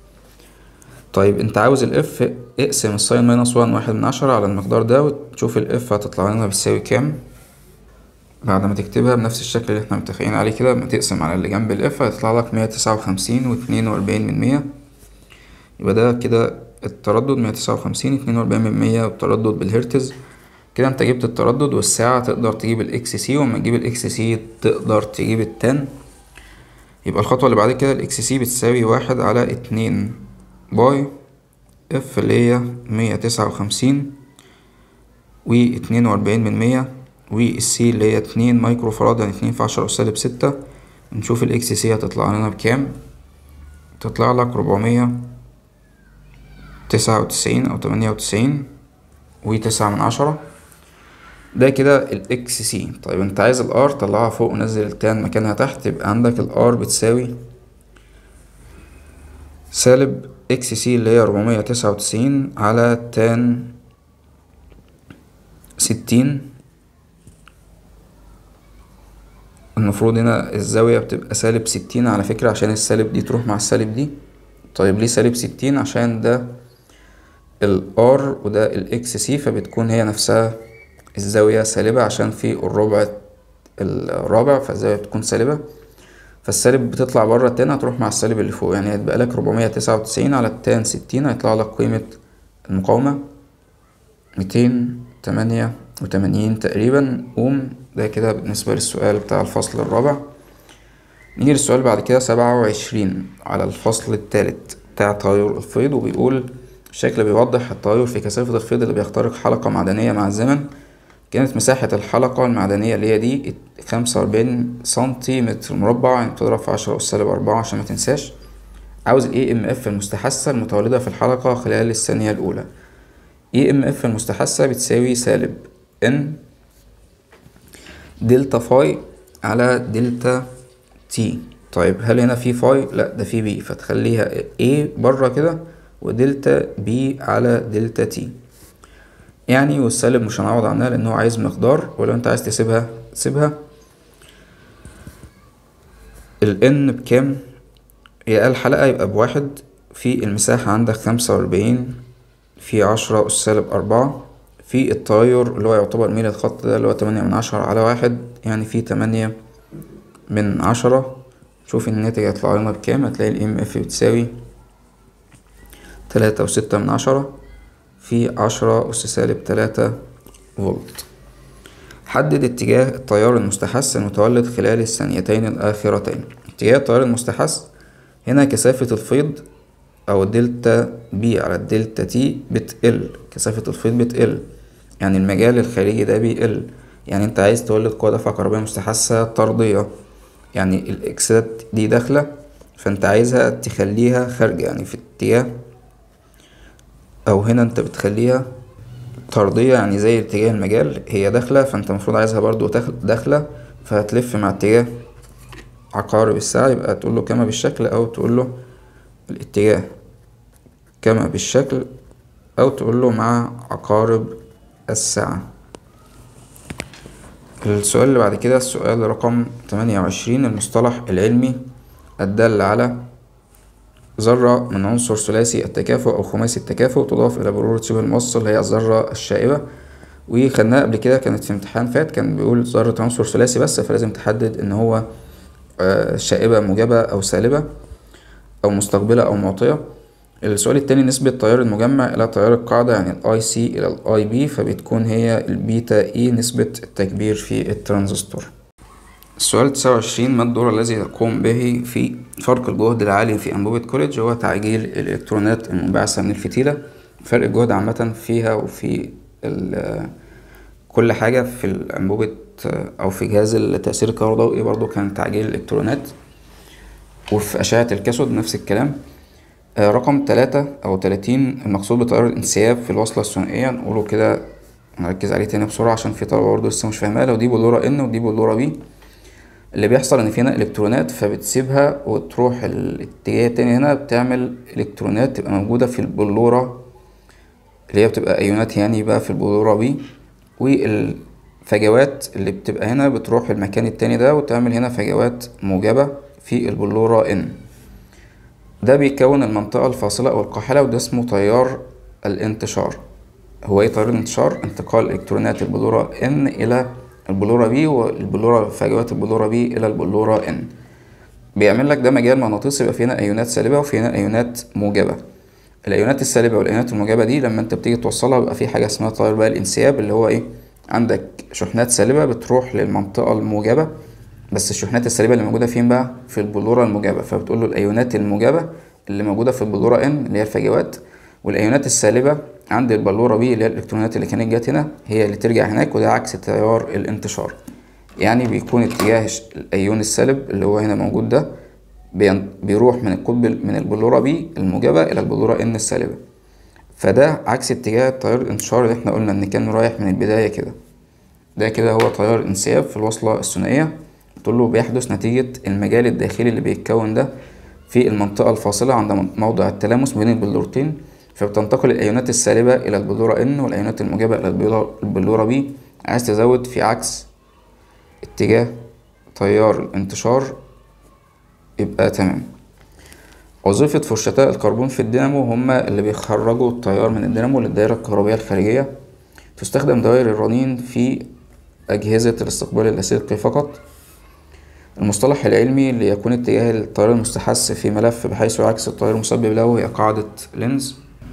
طيب انت عاوز الاف اقسم الساين ماينس وان واحد من عشرة على المقدار ده وتشوف الاف هتطلع لنا بتساوي كام بعد ما تكتبها بنفس الشكل اللي احنا متفقين عليه كده لما تقسم على اللي جنب الاف هيطلع لك مية تسعة وخمسين واتنين وأربعين من مية يبقى ده كده التردد مية تسعة وخمسين اتنين وأربعين من مية والتردد بالهرتز كده انت جبت التردد والساعة تقدر تجيب الاكس سي وما تجيب الاكس سي تقدر تجيب التان يبقى الخطوة اللي بعد كده الاكس سي بتساوي واحد على اتنين باي اف اللي هي مية تسعة وخمسين واتنين وأربعين من مية والسي اللي هي اتنين مايكرو فراد يعني اتنين في عشرة أس سالب ستة نشوف الاكس سي هتطلع لنا بكام تطلع لك ربعمية تسعة وتسعين أو تمانية وتسعين وتسعة من عشرة ده كده الاكس سي طيب انت عايز الار طلعها فوق ونزل التان مكانها تحت يبقى عندك الار بتساوي سالب اكس سي اللي هي أربعمية تسعة وتسعين على تان ستين المفروض هنا الزاوية بتبقى سالب ستين على فكرة عشان السالب دي تروح مع السالب دي طيب ليه سالب ستين عشان ده الار وده الاكس سي فبتكون هي نفسها الزاوية سالبة عشان في الربع الرابع فالزاوية بتكون سالبة فالسالب بتطلع بره التان هتروح مع السالب اللي فوق يعني هيتبقى لك ربعمية تسعة وتسعين على التان ستين هيطلع لك قيمة المقاومة ميتين تمانية وتمانين تقريبا أوم ده كده بالنسبة للسؤال بتاع الفصل الرابع نيجي للسؤال بعد كده سبعة وعشرين على الفصل الثالث بتاع تغير الفيض وبيقول الشكل بيوضح التغير في كثافة الفيض اللي بيخترق حلقة معدنية مع الزمن كانت مساحة الحلقة المعدنية اللي هي دي خمسة وأربعين سنتيمتر مربع يعني بتضرب في عشرة أس سالب أربعة عشان متنساش عاوز ال EMF المستحثة المتولدة في الحلقة خلال الثانية الأولى EMF المستحثة بتساوي سالب N دلتا فاي على دلتا تي طيب هل هنا في فاي؟ لا ده في بي فتخليها A بره كده ودلتا بي على دلتا تي يعني والسالب مش هنعوض عنها لأن هو عايز مقدار ولو أنت عايز تسيبها سيبها ال N بكام؟ هي الحلقة يبقى بواحد في المساحة عندك خمسة وأربعين في عشرة أس سالب أربعة في التغير اللي هو يعتبر ميل الخط ده اللي هو تمانية من عشرة على واحد يعني في تمانية من عشرة شوف الناتج هيطلع لنا بكام هتلاقي الام اف بتساوي تلاتة وستة من عشرة في عشرة أس سالب تلاتة فولت حدد اتجاه التيار المستحث المتولد خلال الثانيتين الآخرتين اتجاه التيار المستحث هنا كثافة الفيض أو الدلتا بي على الدلتا تي بتقل كثافة الفيض بتقل يعني المجال الخارجي ده بيقل يعني انت عايز تولد قوة دفع كهربائية مستحثة طردية يعني الإكسات دي داخلة فانت عايزها تخليها خارجة يعني في اتجاه أو هنا انت بتخليها طردية يعني زي اتجاه المجال هي داخلة فانت المفروض عايزها برضو داخلة فهتلف مع اتجاه عقارب الساعة يبقى تقول له كما بالشكل أو تقول له الاتجاه كما بالشكل أو تقول له مع عقارب الساعة السؤال اللي بعد كده السؤال رقم تمانية وعشرين المصطلح العلمي الدال على ذرة من عنصر ثلاثي التكافؤ أو خماسي التكافؤ تضاف إلى بلورة شبه الموصل هي الذرة الشائبة وخدناها قبل كده كانت في امتحان فات كان بيقول ذرة عنصر ثلاثي بس فلازم تحدد إن هو شائبة موجبة أو سالبة أو مستقبلة أو معطية السؤال التاني نسبة تيار المجمع إلى تيار القاعدة يعني الاي سي إلى الاي بي فبتكون هي البيتا اي نسبة التكبير في الترانزستور السؤال تسعة وعشرين ما الدور الذي يقوم به في فرق الجهد العالي في أنبوبة كوليدج هو تعجيل الإلكترونات المنبعثة من الفتيلة فرق الجهد عامة فيها وفي كل حاجة في الأنبوبة أو في جهاز التأثير الكهربائي برضو كان تعجيل الإلكترونات وفي أشعة الكاثود نفس الكلام رقم تلاتة أو تلاتين المقصود بتيار الانسياب في الوصلة الثنائية نقوله كده نركز عليه تاني بسرعة عشان في طلبة برضه لسه مش فاهمها لو دي بلورة إن ودي بلورة بي اللي بيحصل إن في هنا إلكترونات فبتسيبها وتروح الاتجاه التاني هنا بتعمل إلكترونات تبقى موجودة في البلورة اللي هي بتبقى أيونات يعني بقى في البلورة بي والفجوات اللي بتبقى هنا بتروح المكان التاني ده وتعمل هنا فجوات موجبة في البلورة إن ده بيكون المنطقة الفاصلة أو القاحلة وده اسمه تيار الانتشار هو ايه تيار الانتشار؟ انتقال إلكترونات البلورة N إلى البلورة B والبلورة فجوات البلورة B إلى البلورة N بيعمل لك ده مجال مغناطيسي يبقى فيه هنا أيونات سالبة وفيه هنا أيونات موجبة الأيونات السالبة والأيونات الموجبة دي لما أنت بتيجي توصلها بيبقى في حاجة اسمها تيار بقى الانسياب اللي هو ايه عندك شحنات سالبة بتروح للمنطقة الموجبة بس الشحنات السالبة اللي موجودة فين بقى؟ في البلورة الموجبة فبتقول له الأيونات الموجبة اللي موجودة في البلورة N اللي هي الفجوات والأيونات السالبة عند البلورة B اللي هي الإلكترونات اللي كانت جت هنا هي اللي ترجع هناك وده عكس تيار الانتشار يعني بيكون اتجاه الأيون السالب اللي هو هنا موجود ده بيروح من القطب من البلورة B الموجبة إلى البلورة N السالبة فده عكس اتجاه تيار الانتشار اللي احنا قلنا إن كان رايح من البداية كده ده كده هو تيار الانسياب في الوصلة الثنائية تقول له بيحدث نتيجة المجال الداخلي اللي بيتكون ده في المنطقة الفاصلة عند موضع التلامس بين البلورتين فبتنتقل الأيونات السالبة إلى البلورة N والأيونات الموجبة إلى البلورة B عايز تزود في عكس اتجاه تيار الانتشار يبقى تمام وظيفة فرشتاء الكربون في الدينامو هما اللي بيخرجوا التيار من الدينامو للدائرة الكهربائية الخارجية تستخدم دوائر الرنين في أجهزة الاستقبال اللاسلكي فقط المصطلح العلمي ليكون اتجاه التيار المستحث في ملف بحيث يعكس التيار المسبب له هي قاعدة لينز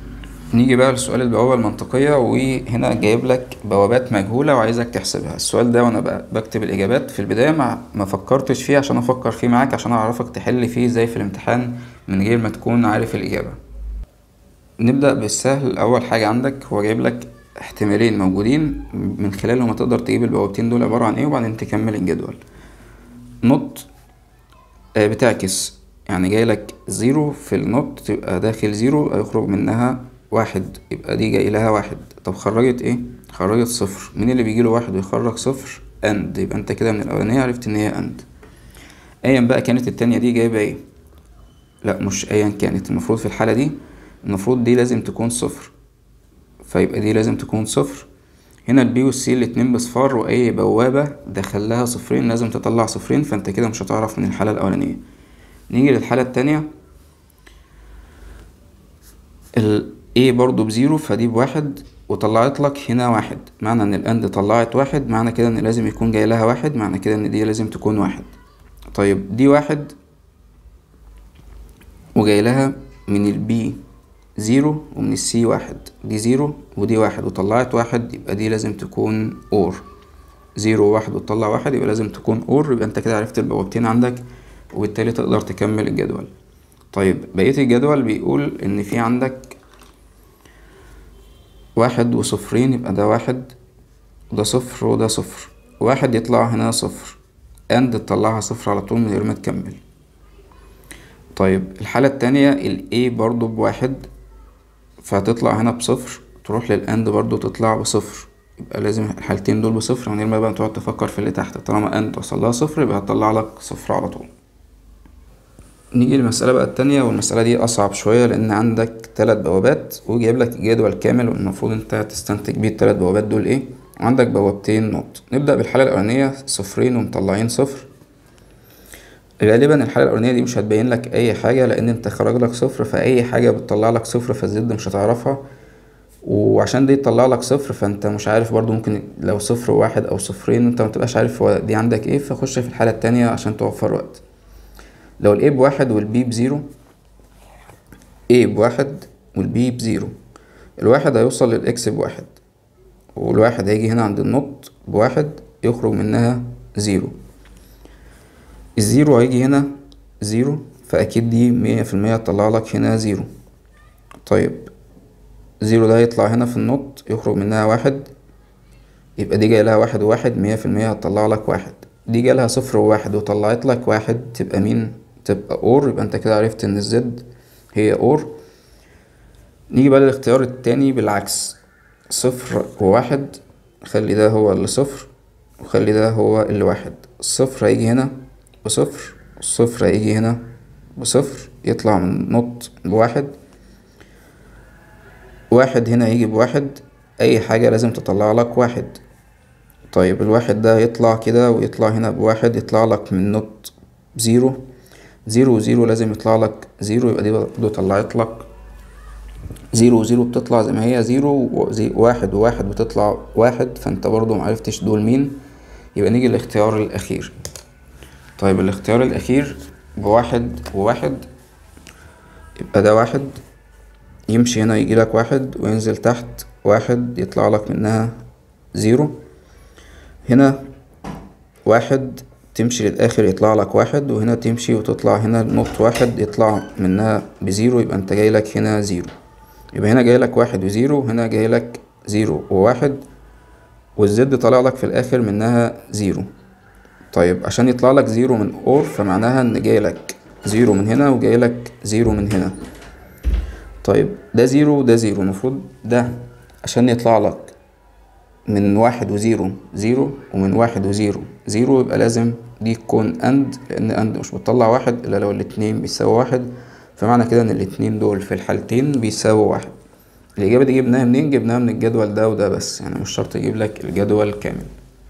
نيجي بقى لسؤال البوابة المنطقية وهنا جايب لك بوابات مجهولة وعايزك تحسبها السؤال ده وانا بقى بكتب الإجابات في البداية ما, ما فكرتش فيه عشان أفكر فيه معاك عشان أعرفك تحل فيه ازاي في الامتحان من غير ما تكون عارف الإجابة نبدأ بالسهل أول حاجة عندك هو جايب لك احتمالين موجودين من خلالهم هتقدر تجيب البوابتين دول عبارة عن ايه وبعدين تكمل الجدول نوت آه، بتعكس يعني جاي لك زيرو في النوت تبقى داخل زيرو هيخرج منها واحد يبقى دي جاي لها واحد طب خرجت ايه خرجت صفر مين اللي بيجيله واحد ويخرج صفر اند يبقى انت كده من الاولانية عرفت ان هي اند ايا بقى كانت التانية دي جايبة ايه لا مش ايا كانت المفروض في الحالة دي المفروض دي لازم تكون صفر فيبقى دي لازم تكون صفر هنا البي والسي الاتنين بصفار واي بوابة دخل لها صفرين لازم تطلع صفرين فانت كده مش هتعرف من الحالة الاولانية نيجي للحالة التانية ال A برضو بزيرو فدي بواحد وطلعت لك هنا واحد معنى ان الاند طلعت واحد معنى كده ان لازم يكون جاي لها واحد معنى كده ان دي لازم تكون واحد طيب دي واحد وجاي لها من البي زيرو ومن السي واحد دي زيرو ودي واحد وطلعت واحد يبقى دي لازم تكون اور زيرو وواحد وتطلع واحد يبقى لازم تكون اور يبقى انت كده عرفت البوابتين عندك وبالتالي تقدر تكمل الجدول طيب بقية الجدول بيقول ان في عندك واحد وصفرين يبقى ده واحد وده صفر وده صفر واحد يطلع هنا صفر اند تطلعها صفر على طول من غير ما تكمل طيب الحالة التانية ال A برضو بواحد فهتطلع هنا بصفر تروح للأند برضو تطلع بصفر يبقى لازم الحالتين دول بصفر من غير ما بقى تقعد تفكر في اللي تحت طالما أند وصلها صفر يبقى هتطلع لك صفر على طول نيجي للمسألة بقى التانية والمسألة دي أصعب شوية لأن عندك تلات بوابات وجايب لك جدول كامل والمفروض أنت تستنتج بيه التلات بوابات دول إيه وعندك بوابتين نوت نبدأ بالحالة الأولانية صفرين ومطلعين صفر غالبا الحالة الأولانية دي مش هتبين لك أي حاجة لأن أنت خرج لك صفر فأي حاجة بتطلع لك صفر فالزد مش هتعرفها وعشان دي تطلع لك صفر فأنت مش عارف برضو ممكن لو صفر واحد أو صفرين أنت متبقاش عارف هو دي عندك إيه فخش في الحالة التانية عشان توفر وقت لو ال A بواحد وال B بزيرو A بواحد وال B بزيرو الواحد هيوصل لل X بواحد والواحد هيجي هنا عند النوت بواحد يخرج منها زيرو الزيرو هيجي هنا زيرو فأكيد دي مية في المية هتطلع لك هنا زيرو طيب زيرو ده هيطلع هنا في النوت يخرج منها واحد يبقى دي جاي لها واحد وواحد مية في المية هتطلع لك واحد دي جالها صفر وواحد وطلعت لك واحد تبقى مين تبقى اور يبقى انت كده عرفت ان الزد هي اور نيجي بقى للاختيار التاني بالعكس صفر وواحد خلي ده هو اللي صفر وخلي ده هو اللي واحد الصفر هيجي هنا بصفر الصفر هيجي هنا بصفر يطلع من نوت بواحد واحد هنا يجي بواحد اي حاجة لازم تطلع لك واحد طيب الواحد ده يطلع كده ويطلع هنا بواحد يطلع لك من نوت زيرو زيرو وزيرو لازم يطلع لك زيرو يبقى دي برضه طلعت لك زيرو وزيرو بتطلع زي ما هي زيرو وواحد وواحد بتطلع واحد فانت برضه معرفتش دول مين يبقى نيجي للاختيار الأخير طيب الاختيار الأخير بواحد وواحد يبقى ده واحد يمشي هنا يجيلك واحد وينزل تحت واحد يطلع لك منها زيرو هنا واحد تمشي للآخر يطلع لك واحد وهنا تمشي وتطلع هنا نقط واحد يطلع منها بزيرو يبقى انت جايلك هنا زيرو يبقى هنا جايلك واحد وزيرو هنا جايلك زيرو وواحد والزد طالع لك في الآخر منها زيرو طيب عشان يطلع لك زيرو من اور فمعناها ان جايلك زيرو من هنا وجايلك زيرو من هنا طيب ده زيرو وده زيرو المفروض ده عشان يطلع لك من واحد وزيرو زيرو ومن واحد وزيرو زيرو يبقى لازم دي تكون اند لان اند مش بتطلع واحد الا لو الاتنين بيساوي واحد فمعنى كده ان الاتنين دول في الحالتين بيساووا واحد الاجابه دي جبناها منين جبناها من الجدول ده وده بس يعني مش شرط يجيب لك الجدول كامل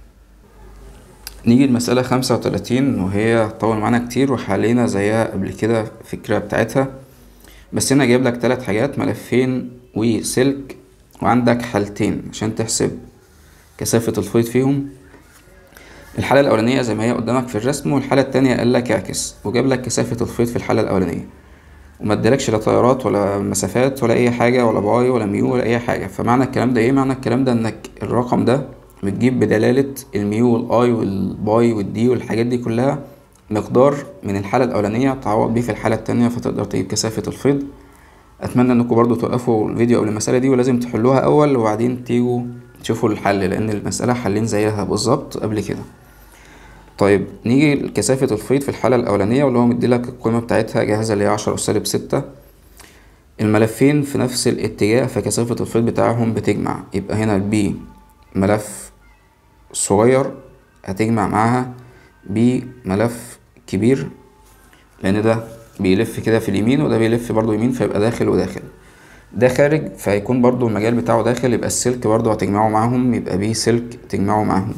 نيجي لمسألة خمسة وتلاتين وهي طول معانا كتير وحلينا زيها قبل كده الفكرة بتاعتها بس هنا جايب لك تلات حاجات ملفين وسلك وعندك حالتين عشان تحسب كثافة الخيط فيهم الحالة الأولانية زي ما هي قدامك في الرسم والحالة التانية قال لك اعكس وجاب لك كثافة الخيط في الحالة الأولانية وما ادالكش لا تيارات ولا مسافات ولا اي حاجه ولا باي ولا ميو ولا اي حاجه فمعنى الكلام ده ايه معنى الكلام ده انك الرقم ده بتجيب بدلاله الميو والاي والباي والدي والحاجات دي كلها مقدار من الحاله الاولانيه تعوض بيه في الحاله التانية فتقدر تجيب كثافه الفيض اتمنى انكم برضو توقفوا الفيديو قبل المساله دي ولازم تحلوها اول وبعدين تيجوا تشوفوا الحل لان المساله حلين زيها بالظبط قبل كده طيب نيجي لكثافة الفيض في الحالة الأولانية واللي هو مديلك القيمة بتاعتها جاهزة اللي هي عشرة أس سالب ستة الملفين في نفس الاتجاه فكثافة الفيض بتاعهم بتجمع يبقى هنا البي ملف صغير هتجمع معاها بي ملف كبير لأن ده بيلف كده في اليمين وده بيلف برضو يمين فيبقى داخل وداخل ده خارج فهيكون برضو المجال بتاعه داخل يبقى السلك برضو هتجمعه معاهم يبقى بي سلك تجمعه معاهم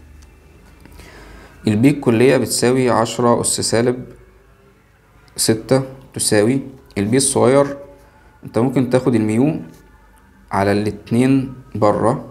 البي الكلية بتساوي عشرة أس سالب ستة تساوي البي الصغير انت ممكن تاخد الميو على الاتنين برا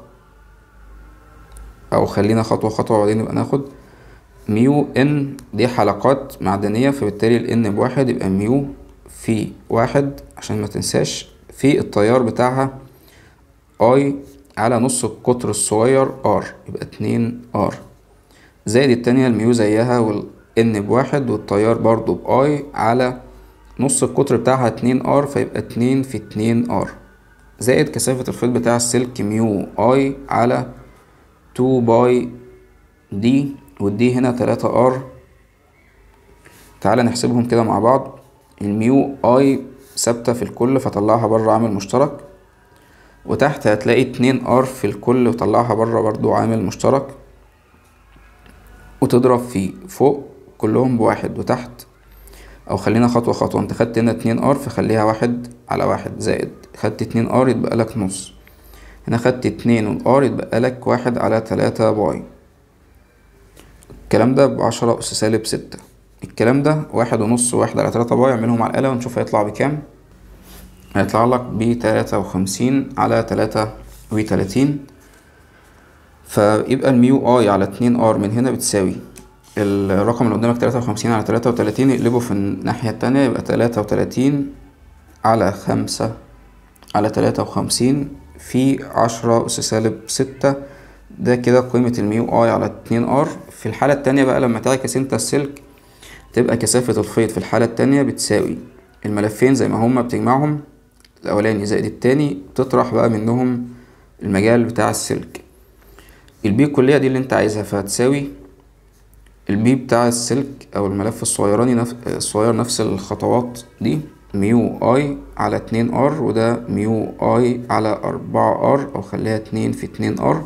أو خلينا خطوة خطوة وبعدين نبقى ناخد ميو ان دي حلقات معدنية فبالتالي الان بواحد يبقى ميو في واحد عشان ما تنساش في التيار بتاعها اي على نص القطر الصغير ار يبقى اتنين ار زائد التانية الميو زيها والان بواحد والتيار برضو باي على نص القطر بتاعها اتنين ار فيبقى اتنين في اتنين ار زائد كثافة الفيض بتاع السلك ميو اي على تو باي دي والدي هنا تلاتة ار تعالى نحسبهم كده مع بعض الميو اي ثابتة في الكل فطلعها بره عامل مشترك وتحت هتلاقي اتنين ار في الكل وطلعها بره برضو عامل مشترك وتضرب في فوق كلهم بواحد وتحت او خلينا خطوة خطوة انت خدت هنا اتنين ار فخليها واحد على واحد زائد خدت اتنين ار يتبقى لك نص هنا خدت اتنين والار يتبقى لك واحد على تلاتة باي الكلام ده بعشرة أس سالب ستة الكلام ده واحد ونص واحد على تلاتة باي اعملهم على الآلة ونشوف هيطلع بكام هيطلع لك بتلاتة وخمسين على تلاتة وتلاتين فيبقى الميو اي على اتنين ار من هنا بتساوي الرقم اللي قدامك تلاتة وخمسين على تلاتة وتلاتين اقلبه في الناحية التانية يبقى تلاتة وتلاتين على خمسة على تلاتة وخمسين في عشرة أس سالب ستة ده كده قيمة الميو اي على اتنين ار في الحالة التانية بقى لما تعكس انت السلك تبقى كثافة الخيط في الحالة التانية بتساوي الملفين زي ما هما بتجمعهم الأولاني زائد التاني تطرح بقى منهم المجال بتاع السلك البي الكلية دي اللي انت عايزها فهتساوي البي بتاع السلك أو الملف الصغيراني نف... الصغير نفس الخطوات دي ميو اي على اتنين ار وده ميو اي على أربعة ار أو خليها اتنين في اتنين ار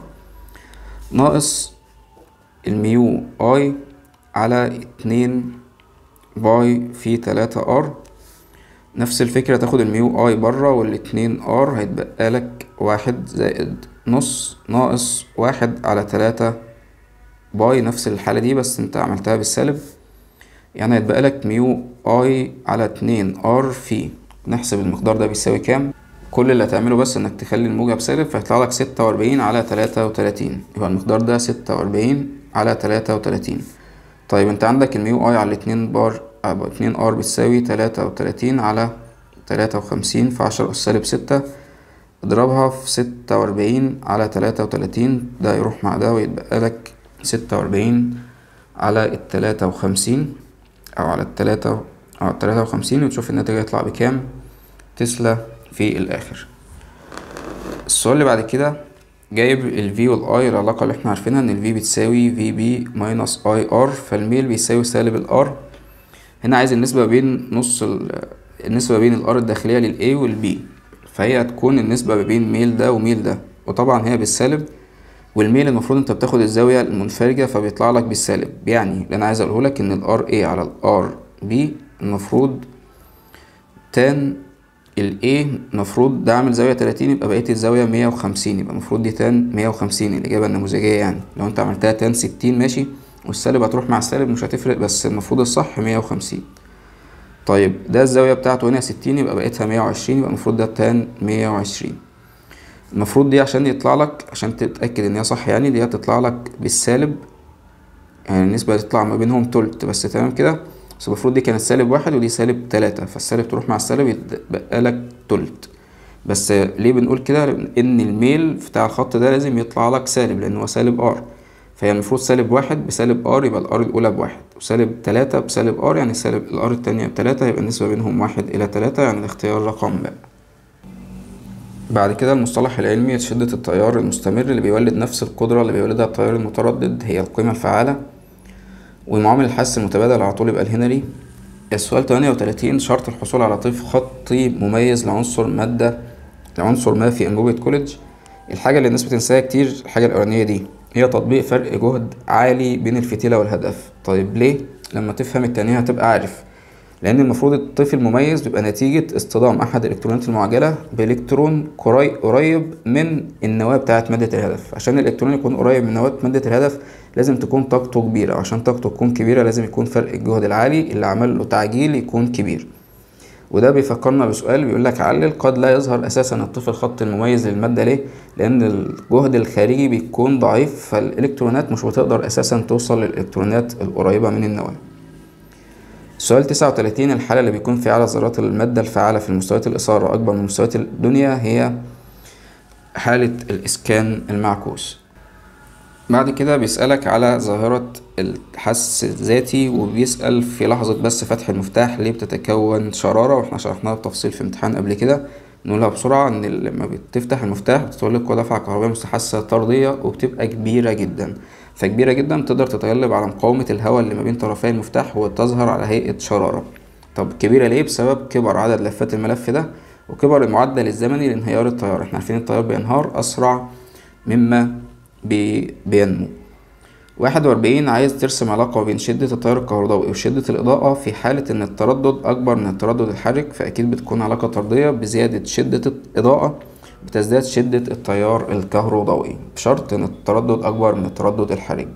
ناقص الميو اي على اتنين باي في تلاتة ار نفس الفكرة تاخد الميو اي برا والاتنين ار هيتبقى لك واحد زائد نص ناقص واحد على تلاتة باي نفس الحالة دي بس انت عملتها بالسالب يعني هيتبقى لك ميو اي على اتنين ار في نحسب المقدار ده بيساوي كام كل اللي هتعمله بس انك تخلي الموجب سالب فيطلع لك ستة وأربعين على تلاتة وتلاتين يبقى المقدار ده ستة وأربعين على تلاتة وتلاتين طيب انت عندك الميو اي على اتنين بار اتنين ار بتساوي تلاتة وتلاتين على تلاتة وخمسين في عشرة أس سالب ستة اضربها في ستة وأربعين على تلاتة وتلاتين ده يروح مع ده ويتبقى لك ستة وأربعين على التلاتة وخمسين أو على التلاتة أو التلاتة وخمسين وتشوف الناتج هيطلع بكام تسلا في الآخر السؤال اللي بعد كده جايب ال V وال I العلاقة اللي احنا عارفينها ان ال V بتساوي VB minus IR فالميل بيساوي سالب ال R هنا عايز النسبة بين نص ال النسبة بين ال R الداخلية لل A وال B فهي هتكون النسبة ما بين ميل ده وميل ده وطبعا هي بالسالب والميل المفروض انت بتاخد الزاوية المنفرجة فبيطلع لك بالسالب يعني اللي انا عايز اقوله لك ان ال RA على ال RB المفروض تان ال A المفروض ده عامل زاوية تلاتين يبقى بقية الزاوية مية وخمسين يبقى المفروض دي تان مية وخمسين الإجابة النموذجية يعني لو أنت عملتها تان ستين ماشي والسالب هتروح مع السالب مش هتفرق بس المفروض الصح مية وخمسين طيب ده الزاوية بتاعته هنا ستين يبقى بقيتها مية وعشرين يبقى المفروض ده تان مية وعشرين المفروض دي عشان يطلع لك عشان تتأكد إن هي صح يعني دي هتطلع لك بالسالب يعني النسبة هتطلع ما بينهم تلت بس تمام كده بس المفروض دي كانت سالب واحد ودي سالب تلاتة فالسالب تروح مع السالب يتبقى لك تلت بس ليه بنقول كده ان الميل بتاع الخط ده لازم يطلع لك سالب لان هو سالب ار فهي المفروض سالب واحد بسالب ار يبقى الار الاولى بواحد وسالب تلاتة بسالب ار يعني سالب الار التانية بتلاتة يبقى النسبة بينهم واحد الى تلاتة يعني الاختيار رقم ب بعد كده المصطلح العلمي شدة التيار المستمر اللي بيولد نفس القدرة اللي بيولدها التيار المتردد هي القيمة الفعالة ومعامل الحس المتبادل على طول يبقى الهنري السؤال 38 شرط الحصول على طيف خطي مميز لعنصر مادة لعنصر ما في أنبوبة كوليدج الحاجة اللي الناس بتنساها كتير الحاجة الأولانية دي هي تطبيق فرق جهد عالي بين الفتيلة والهدف طيب ليه؟ لما تفهم التانية هتبقى عارف لأن المفروض الطيف المميز بيبقى نتيجة اصطدام أحد الإلكترونات المعجلة بإلكترون قريب من النواة بتاعة مادة الهدف عشان الإلكترون يكون قريب من نواة مادة الهدف لازم تكون طاقته كبيرة عشان طاقته تكون كبيرة لازم يكون فرق الجهد العالي اللي عمل له تعجيل يكون كبير وده بيفكرنا بسؤال بيقول لك علل قد لا يظهر اساسا الطفل الخط المميز للماده ليه لان الجهد الخارجي بيكون ضعيف فالالكترونات مش بتقدر اساسا توصل للالكترونات القريبه من النواه سؤال 39 الحالة اللي بيكون فيها عدد ذرات المادة الفعالة في المستويات الإثارة أكبر من مستويات الدنيا هي حالة الإسكان المعكوس بعد كده بيسألك على ظاهرة الحس الذاتي وبيسأل في لحظة بس فتح المفتاح ليه بتتكون شرارة واحنا شرحناها بتفصيل في امتحان قبل كده نقولها بسرعة ان لما بتفتح المفتاح بتتولد قوة دفعة كهربائية مستحثة طردية وبتبقى كبيرة جدا فكبيرة جدا تقدر تتغلب على مقاومة الهواء اللي ما بين طرفي المفتاح وتظهر على هيئة شرارة طب كبيرة ليه بسبب كبر عدد لفات الملف ده وكبر المعدل الزمني لانهيار التيار احنا عارفين التيار بينهار أسرع مما بي بينمو واحد وأربعين عايز ترسم علاقة بين شدة التيار الكهربائي وشدة الإضاءة في حالة إن التردد أكبر من التردد الحرج فأكيد بتكون علاقة طردية بزيادة شدة الإضاءة بتزداد شدة التيار الكهربائي بشرط إن التردد أكبر من التردد الحرج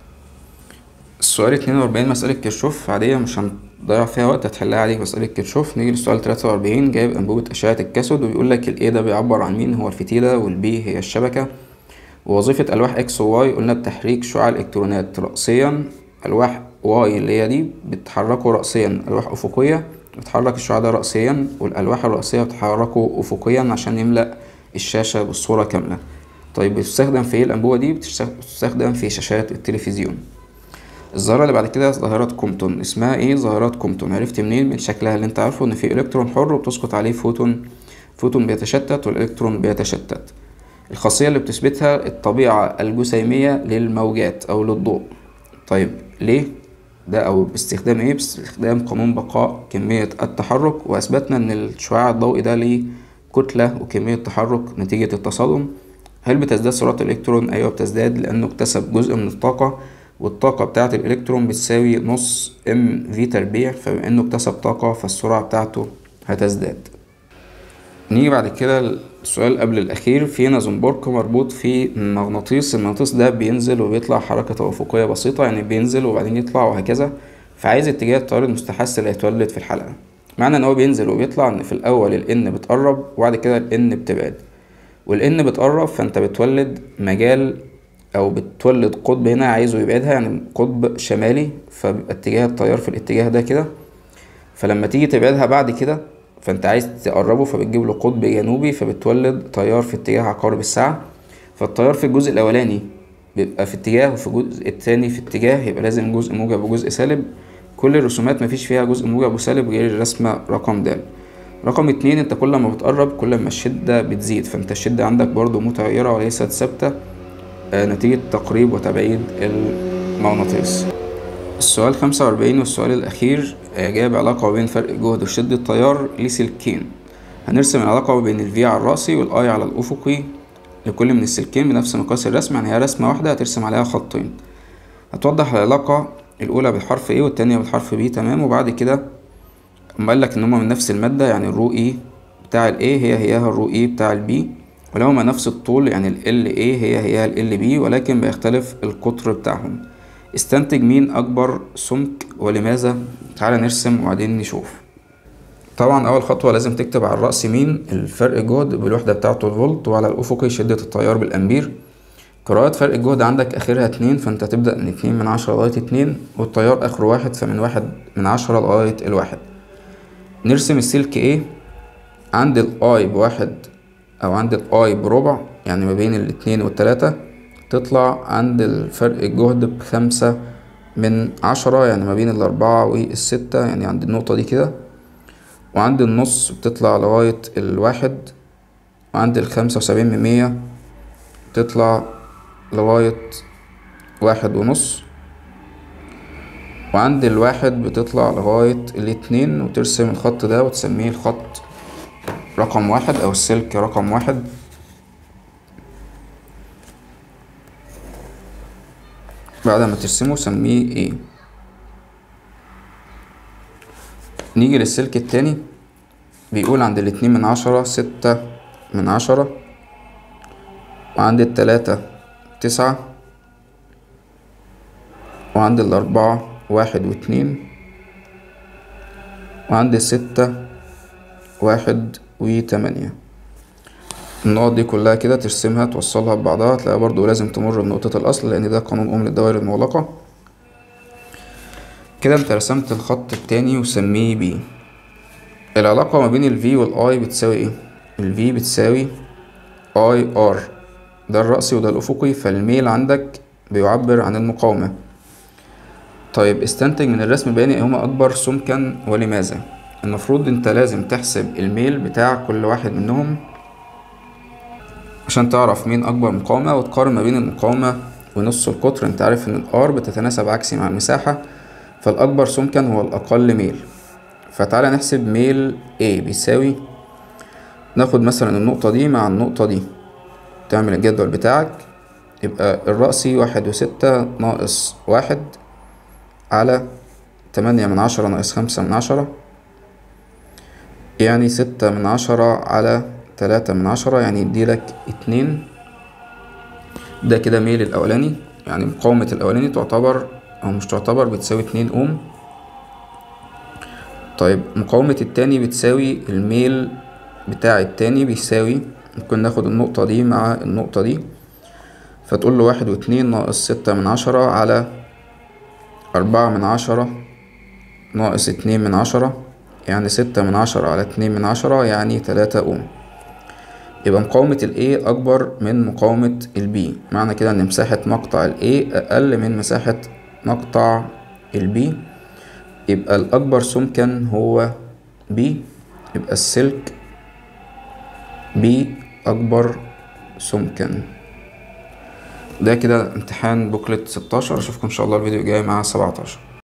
السؤال اتنين وأربعين مسألة كيرشوف عادية مش هنضيع فيها وقت هتحلها عليك مسألة كيرشوف نيجي للسؤال تلاتة وأربعين جايب أنبوبة أشعة الكاثود وبيقول لك ال A ده بيعبر عن مين هو الفتيلة وال B هي الشبكة ووظيفة ألواح إكس وواي قلنا بتحريك شعاع الإلكترونات رأسيا ألواح واي اللي هي دي بتحركه رأسيا ألواح أفقية بتحرك الشعاع ده رأسيا والألواح الرأسية بتحركه أفقيا عشان يملأ الشاشة بالصورة كاملة طيب بتستخدم في ايه الأنبوبة دي بتستخدم في شاشات التلفزيون الظاهرة اللي بعد كده ظاهرة كومبتون اسمها ايه ظاهرات كومبتون عرفت منين من شكلها اللي انت عارفه ان في الكترون حر وبتسقط عليه فوتون فوتون بيتشتت والالكترون بيتشتت الخاصية اللي بتثبتها الطبيعة الجسيمية للموجات أو للضوء طيب ليه؟ ده أو باستخدام إيه؟ باستخدام قانون بقاء كمية التحرك وأثبتنا إن الشعاع الضوئي ده ليه كتلة وكمية تحرك نتيجة التصادم هل بتزداد سرعة الإلكترون؟ أيوة بتزداد لأنه اكتسب جزء من الطاقة والطاقة بتاعة الإلكترون بتساوي نص ام في تربيع فبما إنه اكتسب طاقة فالسرعة بتاعته هتزداد نيجي بعد كده السؤال قبل الأخير في هنا زنبرك مربوط في مغناطيس المغناطيس ده بينزل وبيطلع حركة أفقية بسيطة يعني بينزل وبعدين يطلع وهكذا فعايز اتجاه التيار المستحث اللي هيتولد في الحلقة معنى ان هو بينزل وبيطلع ان في الاول ال N بتقرب وبعد كده ال N بتبعد وال N بتقرب فانت بتولد مجال او بتولد قطب هنا عايزه يبعدها يعني قطب شمالي فبيبقى اتجاه التيار في الاتجاه ده كده فلما تيجي تبعدها بعد كده فانت عايز تقربه فبتجيب له قطب جنوبي فبتولد تيار في اتجاه عقارب الساعة فالتيار في الجزء الأولاني بيبقى في اتجاه وفي الجزء التاني في اتجاه يبقى لازم جزء موجب وجزء سالب كل الرسومات مفيش فيها جزء موجب وسالب غير الرسمة رقم د رقم اتنين انت كل ما بتقرب كل ما الشدة بتزيد فانت الشدة عندك برضو متغيرة وليست ثابتة آه نتيجة تقريب وتبعيد المغناطيس السؤال خمسة وأربعين والسؤال الأخير جايب علاقة بين فرق جهد وشدة التيار لسلكين هنرسم العلاقة بين الفي على الرأسي والآي على الأفقي لكل من السلكين بنفس مقاس الرسم يعني هي رسمة واحدة هترسم عليها خطين هتوضح العلاقة الأولى بالحرف A والتانية بالحرف B تمام وبعد كده أما قالك إن هما من نفس المادة يعني الرو E بتاع ال A هي هيها الرو E بتاع ال B ولو هما نفس الطول يعني ال L A هي هيها ال L B ولكن بيختلف القطر بتاعهم استنتج مين أكبر سمك ولماذا تعالى نرسم وبعدين نشوف طبعا أول خطوة لازم تكتب على الرأس مين الفرق جهد بالوحدة بتاعته الفولت وعلى الأفقي شدة التيار بالأمبير قراءات فرق الجهد عندك آخرها اتنين فأنت هتبدأ من اتنين من عشرة لغاية اتنين والتيار آخره واحد فمن واحد من عشرة لغاية الواحد نرسم السلك ايه عند الاي بواحد او عند الاي بربع يعني ما بين الاتنين والتلاتة تطلع عند الفرق الجهد بخمسة من عشرة يعني ما بين الأربعة والستة يعني عند النقطة دي كده وعند النص بتطلع لغاية الواحد وعند الخمسة وسبعين من مية تطلع لغاية واحد ونص وعند الواحد بتطلع لغاية الاتنين وترسم الخط ده وتسميه الخط رقم واحد أو السلك رقم واحد بعد ما ترسمه سميه ايه نيجي للسلك التاني بيقول عند الاتنين من عشرة ستة من عشرة وعند التلاتة تسعة وعند الأربعة واحد واتنين وعند الستة واحد وتمانية النقط دي كلها كده ترسمها توصلها ببعضها تلاقيها برضو لازم تمر بنقطة الأصل لأن ده قانون أم للدوائر المغلقة كده انت رسمت الخط التاني وسميه بي العلاقة ما بين ال V وال I بتساوي ايه؟ ال V بتساوي I R ده الرأسي وده الأفقي فالميل عندك بيعبر عن المقاومة طيب استنتج من الرسم البياني ايهما أكبر سمكا ولماذا؟ المفروض انت لازم تحسب الميل بتاع كل واحد منهم عشان تعرف مين أكبر مقاومة وتقارن ما بين المقاومة ونص القطر انت عارف ان الار بتتناسب عكسي مع المساحة فالأكبر سمكا هو الأقل ميل فتعالى نحسب ميل A بيساوي ناخد مثلا النقطة دي مع النقطة دي تعمل الجدول بتاعك يبقى الرأسي واحد وستة ناقص واحد على تمانية من عشرة ناقص خمسة من عشرة يعني ستة من عشرة على تلاتة من عشرة يعني يديلك اتنين ده كده ميل الأولاني يعني مقاومة الأولاني تعتبر أو مش تعتبر بتساوي اتنين أوم طيب مقاومة التاني بتساوي الميل بتاع التاني بيساوي ممكن ناخد النقطة دي مع النقطة دي فتقول له واحد واتنين ناقص ستة من عشرة على أربعة من عشرة ناقص اتنين من عشرة يعني ستة من عشرة على اتنين من عشرة يعني تلاتة أوم يبقى مقاومة ال A أكبر من مقاومة ال B معنى كده إن مساحة مقطع ال A أقل من مساحة مقطع ال B يبقى الأكبر سمكا هو B يبقى السلك B أكبر سمكا ده كده امتحان بوكلت ستاشر أشوفكم إن شاء الله الفيديو الجاي مع سبعتاشر